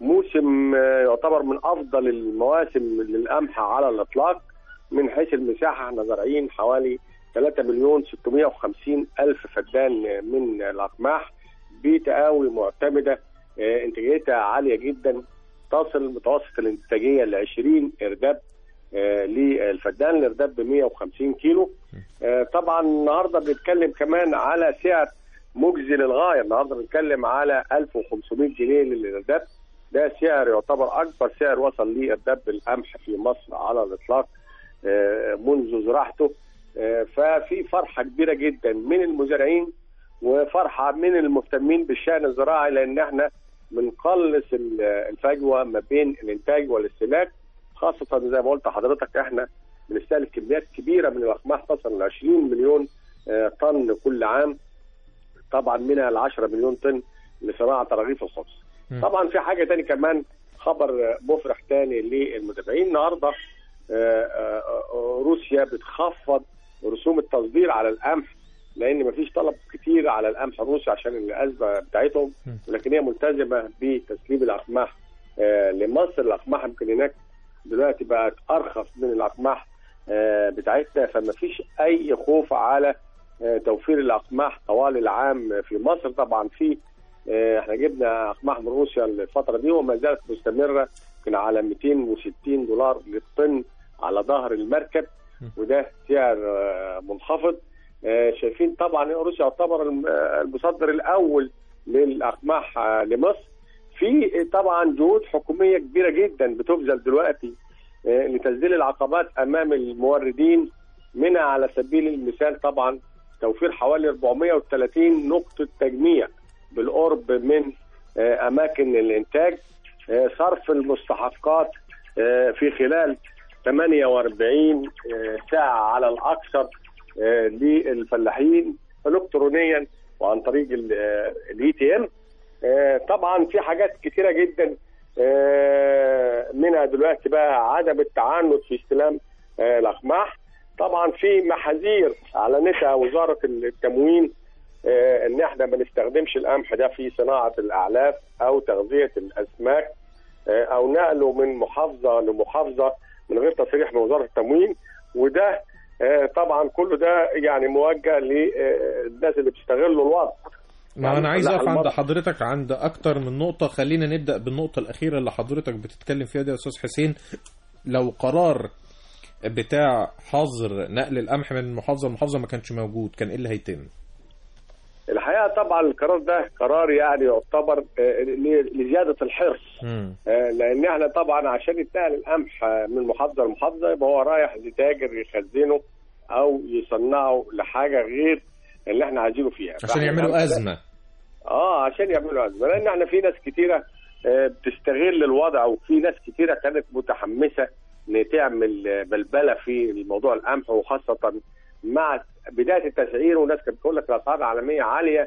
موسم آه، يعتبر من افضل المواسم للقمح على الاطلاق من حيث المساحه احنا زارعين حوالي 3 مليون 650 الف فدان من الاقماح بتقاوي معتمده آه، انتاجيتها عاليه جدا تصل متوسط الانتاجيه ل 20 ارداب آه، للفدان الارداب ب 150 كيلو آه، طبعا النهارده بنتكلم كمان على سعر مجزي للغايه النهارده بنتكلم على 1500 جنيه للارداب ده سعر يعتبر اكبر سعر وصل ليه ارداب القمح في مصر على الاطلاق آه، منذ زراعته آه، ففي فرحه كبيره جدا من المزارعين وفرحه من المهتمين بالشان الزراعي لان احنا بنقلص ال- الفجوه ما بين الانتاج والاستهلاك خاصه زي ما قلت لحضرتك احنا بنستهلك كميات كبيره من الاقماح تصل ل 20 مليون آه، طن كل عام طبعا منها ال 10 مليون طن لصناعه رغيف الخبز. طبعا في حاجه تاني كمان خبر آه، مفرح تاني للمتابعين النهارده آه، آه، آه، روسيا بتخفض رسوم التصدير على القمح لان مفيش طلب كتير على القمح الروسي عشان الازمه بتاعتهم ولكن هي ملتزمه بتسليم الاقماح آه، لمصر الاقماح يمكن هناك دلوقتي بقت ارخص من الاقماح آه، بتاعتنا فما فيش اي خوف على آه، توفير الاقماح طوال العام في مصر طبعا في آه، احنا جبنا اقماح من روسيا الفتره دي وما زالت مستمره يمكن على 260 دولار للطن على ظهر المركب وده سعر آه، منخفض آه، شايفين طبعا روسيا يعتبر الم- آه، المصدر الاول للاقماح آه، لمصر في طبعا جهود حكوميه كبيره جدا بتبذل دلوقتي آه، لتسديد العقبات امام الموردين منها على سبيل المثال طبعا توفير حوالي 430 نقطه تجميع بالقرب من آه، اماكن الانتاج آه، صرف المستحقات آه، في خلال 48 آه، ساعه على الاكثر آه، للفلاحين الكترونيا وعن طريق الاي تي ام طبعا في حاجات كتيره جدا آه، منها دلوقتي بقى عدم التعنت في استلام آه، الاقماح طبعا في محاذير اعلنتها وزاره التموين آه، ان احنا ما نستخدمش القمح ده في صناعه الاعلاف او تغذيه الاسماك آه، او نقله من محافظه لمحافظه من غير تصريح من وزاره التموين وده آه، طبعا كله ده يعني موجه للناس اللي بيستغلوا الوضع ما انا عايز لا، اقف عند المرة- حضرتك عند اكتر من نقطة خلينا نبدأ بالنقطة الأخيرة اللي حضرتك بتتكلم فيها دي يا أستاذ حسين لو قرار بتاع حظر نقل القمح من محافظة لمحافظة ما كانش موجود كان ايه اللي هيتم؟ الحقيقه الحقيقه طبعا القرار ده قرار يعني يعتبر آه، ل- لزياده الحرص آه، لان احنا طبعا عشان يتنقل القمح آه، من محافظه لمحافظه يبقى هو رايح لتاجر يخزنه او يصنعه لحاجه غير اللي احنا عايزينه فيها عشان فإحنا يعملوا القمح ده- ازمه اه عشان يعملوا ازمه لان احنا في ناس كتيره آه، بتستغل الوضع وفي ناس كتيره كانت متحمسه ان تعمل آه، بلبله في الموضوع القمح وخاصه مع بدايه التسعير وناس كانت بتقول لك الاسعار العالميه عاليه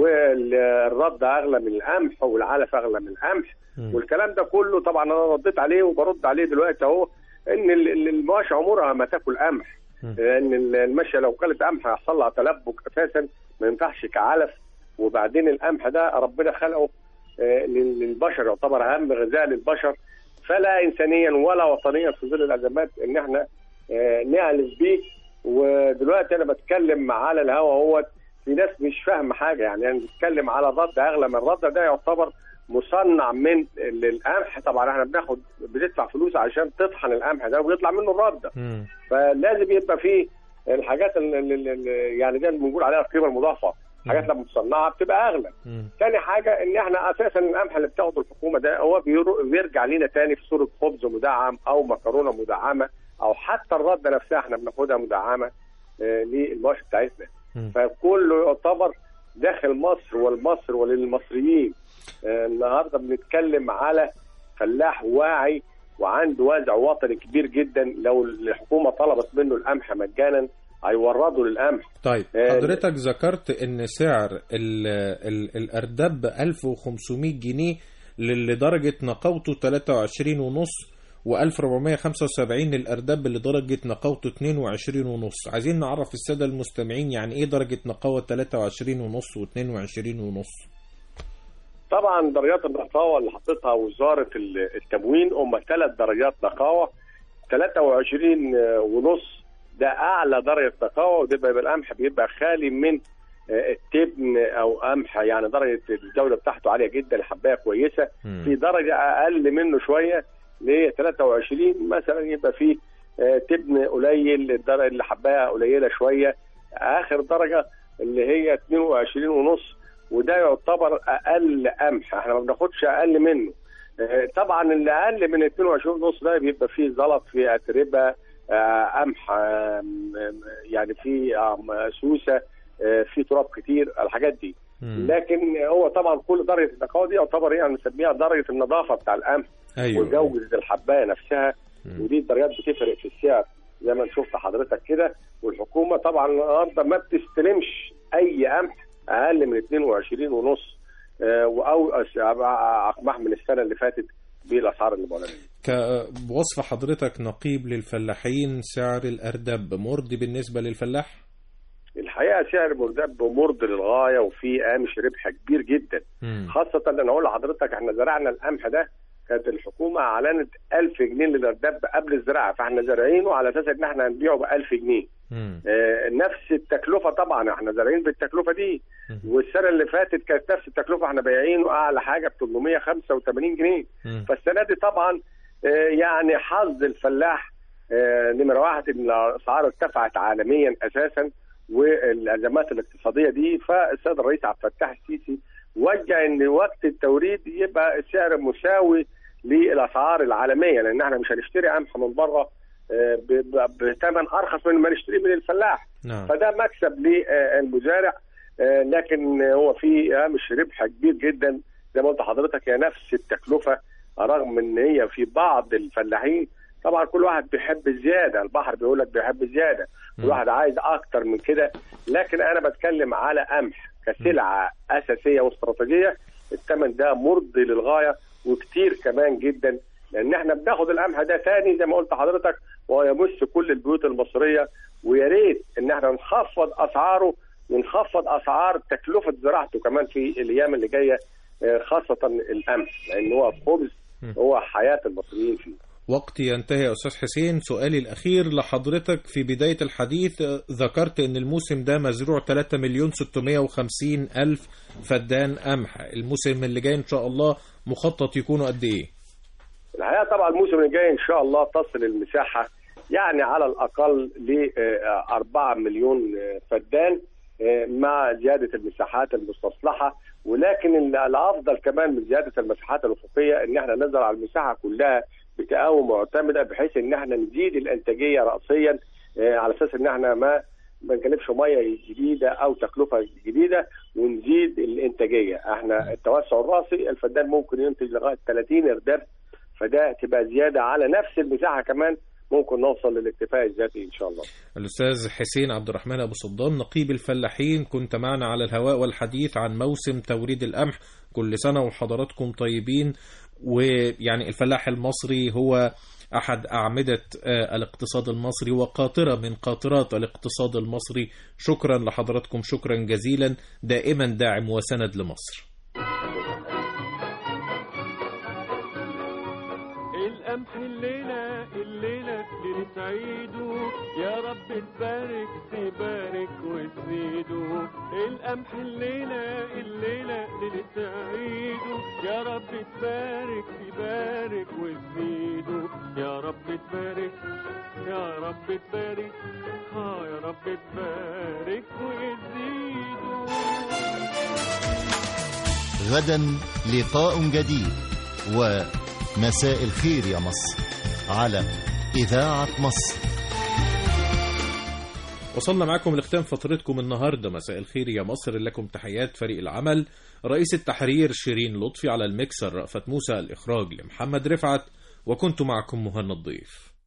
والرد اغلى من القمح والعلف اغلى من القمح والكلام ده كله طبعا انا رديت عليه وبرد عليه دلوقتي اهو ان ال- ال- المواشي عمرها ما تاكل قمح لان ال- الماشيه لو كلت قمح هيحصل لها تلبك اساسا ما ينفعش كعلف وبعدين القمح ده ربنا خلقه آه، لل- للبشر يعتبر اهم غذاء للبشر فلا انسانيا ولا وطنيا في ظل الازمات ان احنا آه، نعلف بيه ودلوقتي انا بتكلم على الهوا هو في ناس مش فاهمه حاجه يعني انا بتكلم على ضد اغلى من الرد ده يعتبر مصنع من ال- القمح طبعا احنا بناخد بندفع فلوس عشان تطحن القمح ده ويطلع منه الرده فلازم يبقى فيه الحاجات اللي اللي- يعني ده اللي بنقول عليها القيمه المضافه حاجات لما مصنعه بتبقى اغلى تاني حاجه ان احنا اساسا القمح اللي بتاخده الحكومه ده هو بيرو- بيرجع لينا تاني في صوره خبز مدعم او مكرونه مدعمه او حتى الرده نفسها احنا بناخدها مدعمه آه، للمواشي بتاعتنا فكله يعتبر داخل مصر والمصر وللمصريين آه، النهارده بنتكلم على فلاح واعي وعنده وازع وطني كبير جدا لو الحكومه طلبت منه القمح مجانا هيوردوا للقمح طيب آه، حضرتك ذكرت ان سعر ال ال الارداب ب 1500 جنيه لدرجه نقاوته 23 ونص و1475 للارداب اللي درجه نقاوته 22 ونص عايزين نعرف الساده المستمعين يعني ايه درجه نقاوه 23 ونص و22 ونص طبعا درجات النقاوه اللي حطتها وزاره ال- التموين هم ثلاث درجات نقاوه 23 ونص ده اعلى درجه نقاوه وده بيبقى القمح بيبقى خالي من آه، التبن او قمح يعني درجه الجوده بتاعته عاليه جدا الحبايه كويسه في درجه اقل منه شويه ل 23 مثلا يبقى فيه آه، تبن قليل الدرجه اللي حبايه قليله شويه اخر درجه اللي هي 22 ونص وده يعتبر اقل قمح احنا ما بناخدش اقل منه آه، طبعا اللي اقل من 22 ونص ده بيبقى فيه زلط فيه اتربه آه، قمح آم، آم، يعني في آم، سوسه آه، في تراب كتير الحاجات دي لكن هو طبعا كل درجه النقاوه دي يعتبر يعني بنسميها درجه النظافه بتاع القمح أيوة. وجوده الحبايه نفسها ودي الدرجات بتفرق في السعر زي ما شفت حضرتك كده والحكومه طبعا النهارده ما بتستلمش اي قمح اقل من 22 ونص آه، او أس- اقماح من السنه اللي فاتت بالاسعار اللي بقولها كوصف حضرتك نقيب للفلاحين سعر الارداب مرضي بالنسبه للفلاح الحقيقه سعر مردب مرضي للغايه وفي هامش ربح كبير جدا خاصه ان انا اقول لحضرتك احنا زرعنا القمح ده كانت الحكومه اعلنت 1000 جنيه للارداب قبل الزراعه فاحنا زارعينه على اساس ان احنا هنبيعه ب 1000 جنيه آه، نفس التكلفه طبعا احنا زارعين بالتكلفه دي والسنه اللي فاتت كانت نفس التكلفه احنا بايعينه اعلى حاجه ب 885 جنيه فالسنه دي طبعا آه، يعني حظ الفلاح آه، نمره واحد ان الاسعار ارتفعت عالميا اساسا والازمات الاقتصاديه دي فالسيد الرئيس عبد الفتاح السيسي وجه ان وقت التوريد يبقى السعر مساوي للاسعار العالميه لان احنا مش هنشتري قمح من بره آه، ب- ب- بثمن ارخص من ما نشتريه من الفلاح نعم. فده مكسب للمزارع آه، لكن هو في هامش ربح كبير جدا زي ما قلت لحضرتك هي نفس التكلفه رغم ان هي في بعض الفلاحين طبعا كل واحد بيحب الزياده البحر بيقول لك بيحب الزياده كل واحد عايز اكتر من كده لكن انا بتكلم على قمح كسلعه اساسيه واستراتيجيه الثمن ده مرضي للغايه وكتير كمان جدا لان احنا بناخد القمح ده تاني زي ما قلت لحضرتك وهو يمس كل البيوت المصريه ويا ريت ان احنا نخفض اسعاره ونخفض اسعار تكلفه زراعته كمان في الايام اللي جايه آه، خاصه القمح لان هو الخبز هو حياه المصريين فيه وقتي ينتهي يا أستاذ حسين سؤالي الأخير لحضرتك في بداية الحديث آه، ذكرت أن الموسم ده مزروع 3 مليون 650 ألف فدان قمح الموسم اللي جاي إن شاء الله مخطط يكونوا قد إيه؟ الحقيقه طبعا الموسم اللي جاي ان شاء الله تصل المساحه يعني على الاقل ل 4 مليون آه، فدان آه، مع زياده المساحات المستصلحه ولكن ال- الافضل كمان من زياده المساحات الافقيه ان احنا نزرع المساحه كلها بتقاوم معتمده بحيث ان احنا نزيد الانتاجيه راسيا آه، على اساس ان احنا ما ما نجلبش ميه جديده او تكلفه جديده ونزيد الانتاجيه احنا التوسع الراسي الفدان ممكن ينتج لغايه 30 ارداب فده تبقى زياده على نفس المساحه كمان ممكن نوصل للاكتفاء الذاتي ان شاء الله الأستاذ حسين عبد الرحمن أبو صدام نقيب الفلاحين كنت معنا على الهواء والحديث عن موسم توريد القمح كل سنة وحضراتكم طيبين ويعني الفلاح المصري هو أحد أعمدة آه، الاقتصاد المصري وقاطرة من قاطرات الاقتصاد المصري شكرا لحضراتكم شكرا جزيلا دائما داعم وسند لمصر القمح الليلة الليلة ليلة عيده يا رب تبارك تبارك وتزيده القمح الليلة الليلة ليلة عيده يا رب تبارك تبارك وتزيده يا رب تبارك يا رب تبارك اه يا رب تبارك وتزيده غدا لقاء جديد ومساء الخير يا مصر على إذاعة مصر وصلنا معكم لختام فترتكم النهاردة مساء الخير يا مصر لكم تحيات فريق العمل رئيس التحرير شيرين لطفي على المكسر رأفت موسى الإخراج لمحمد رفعت وكنت معكم مهند ضيف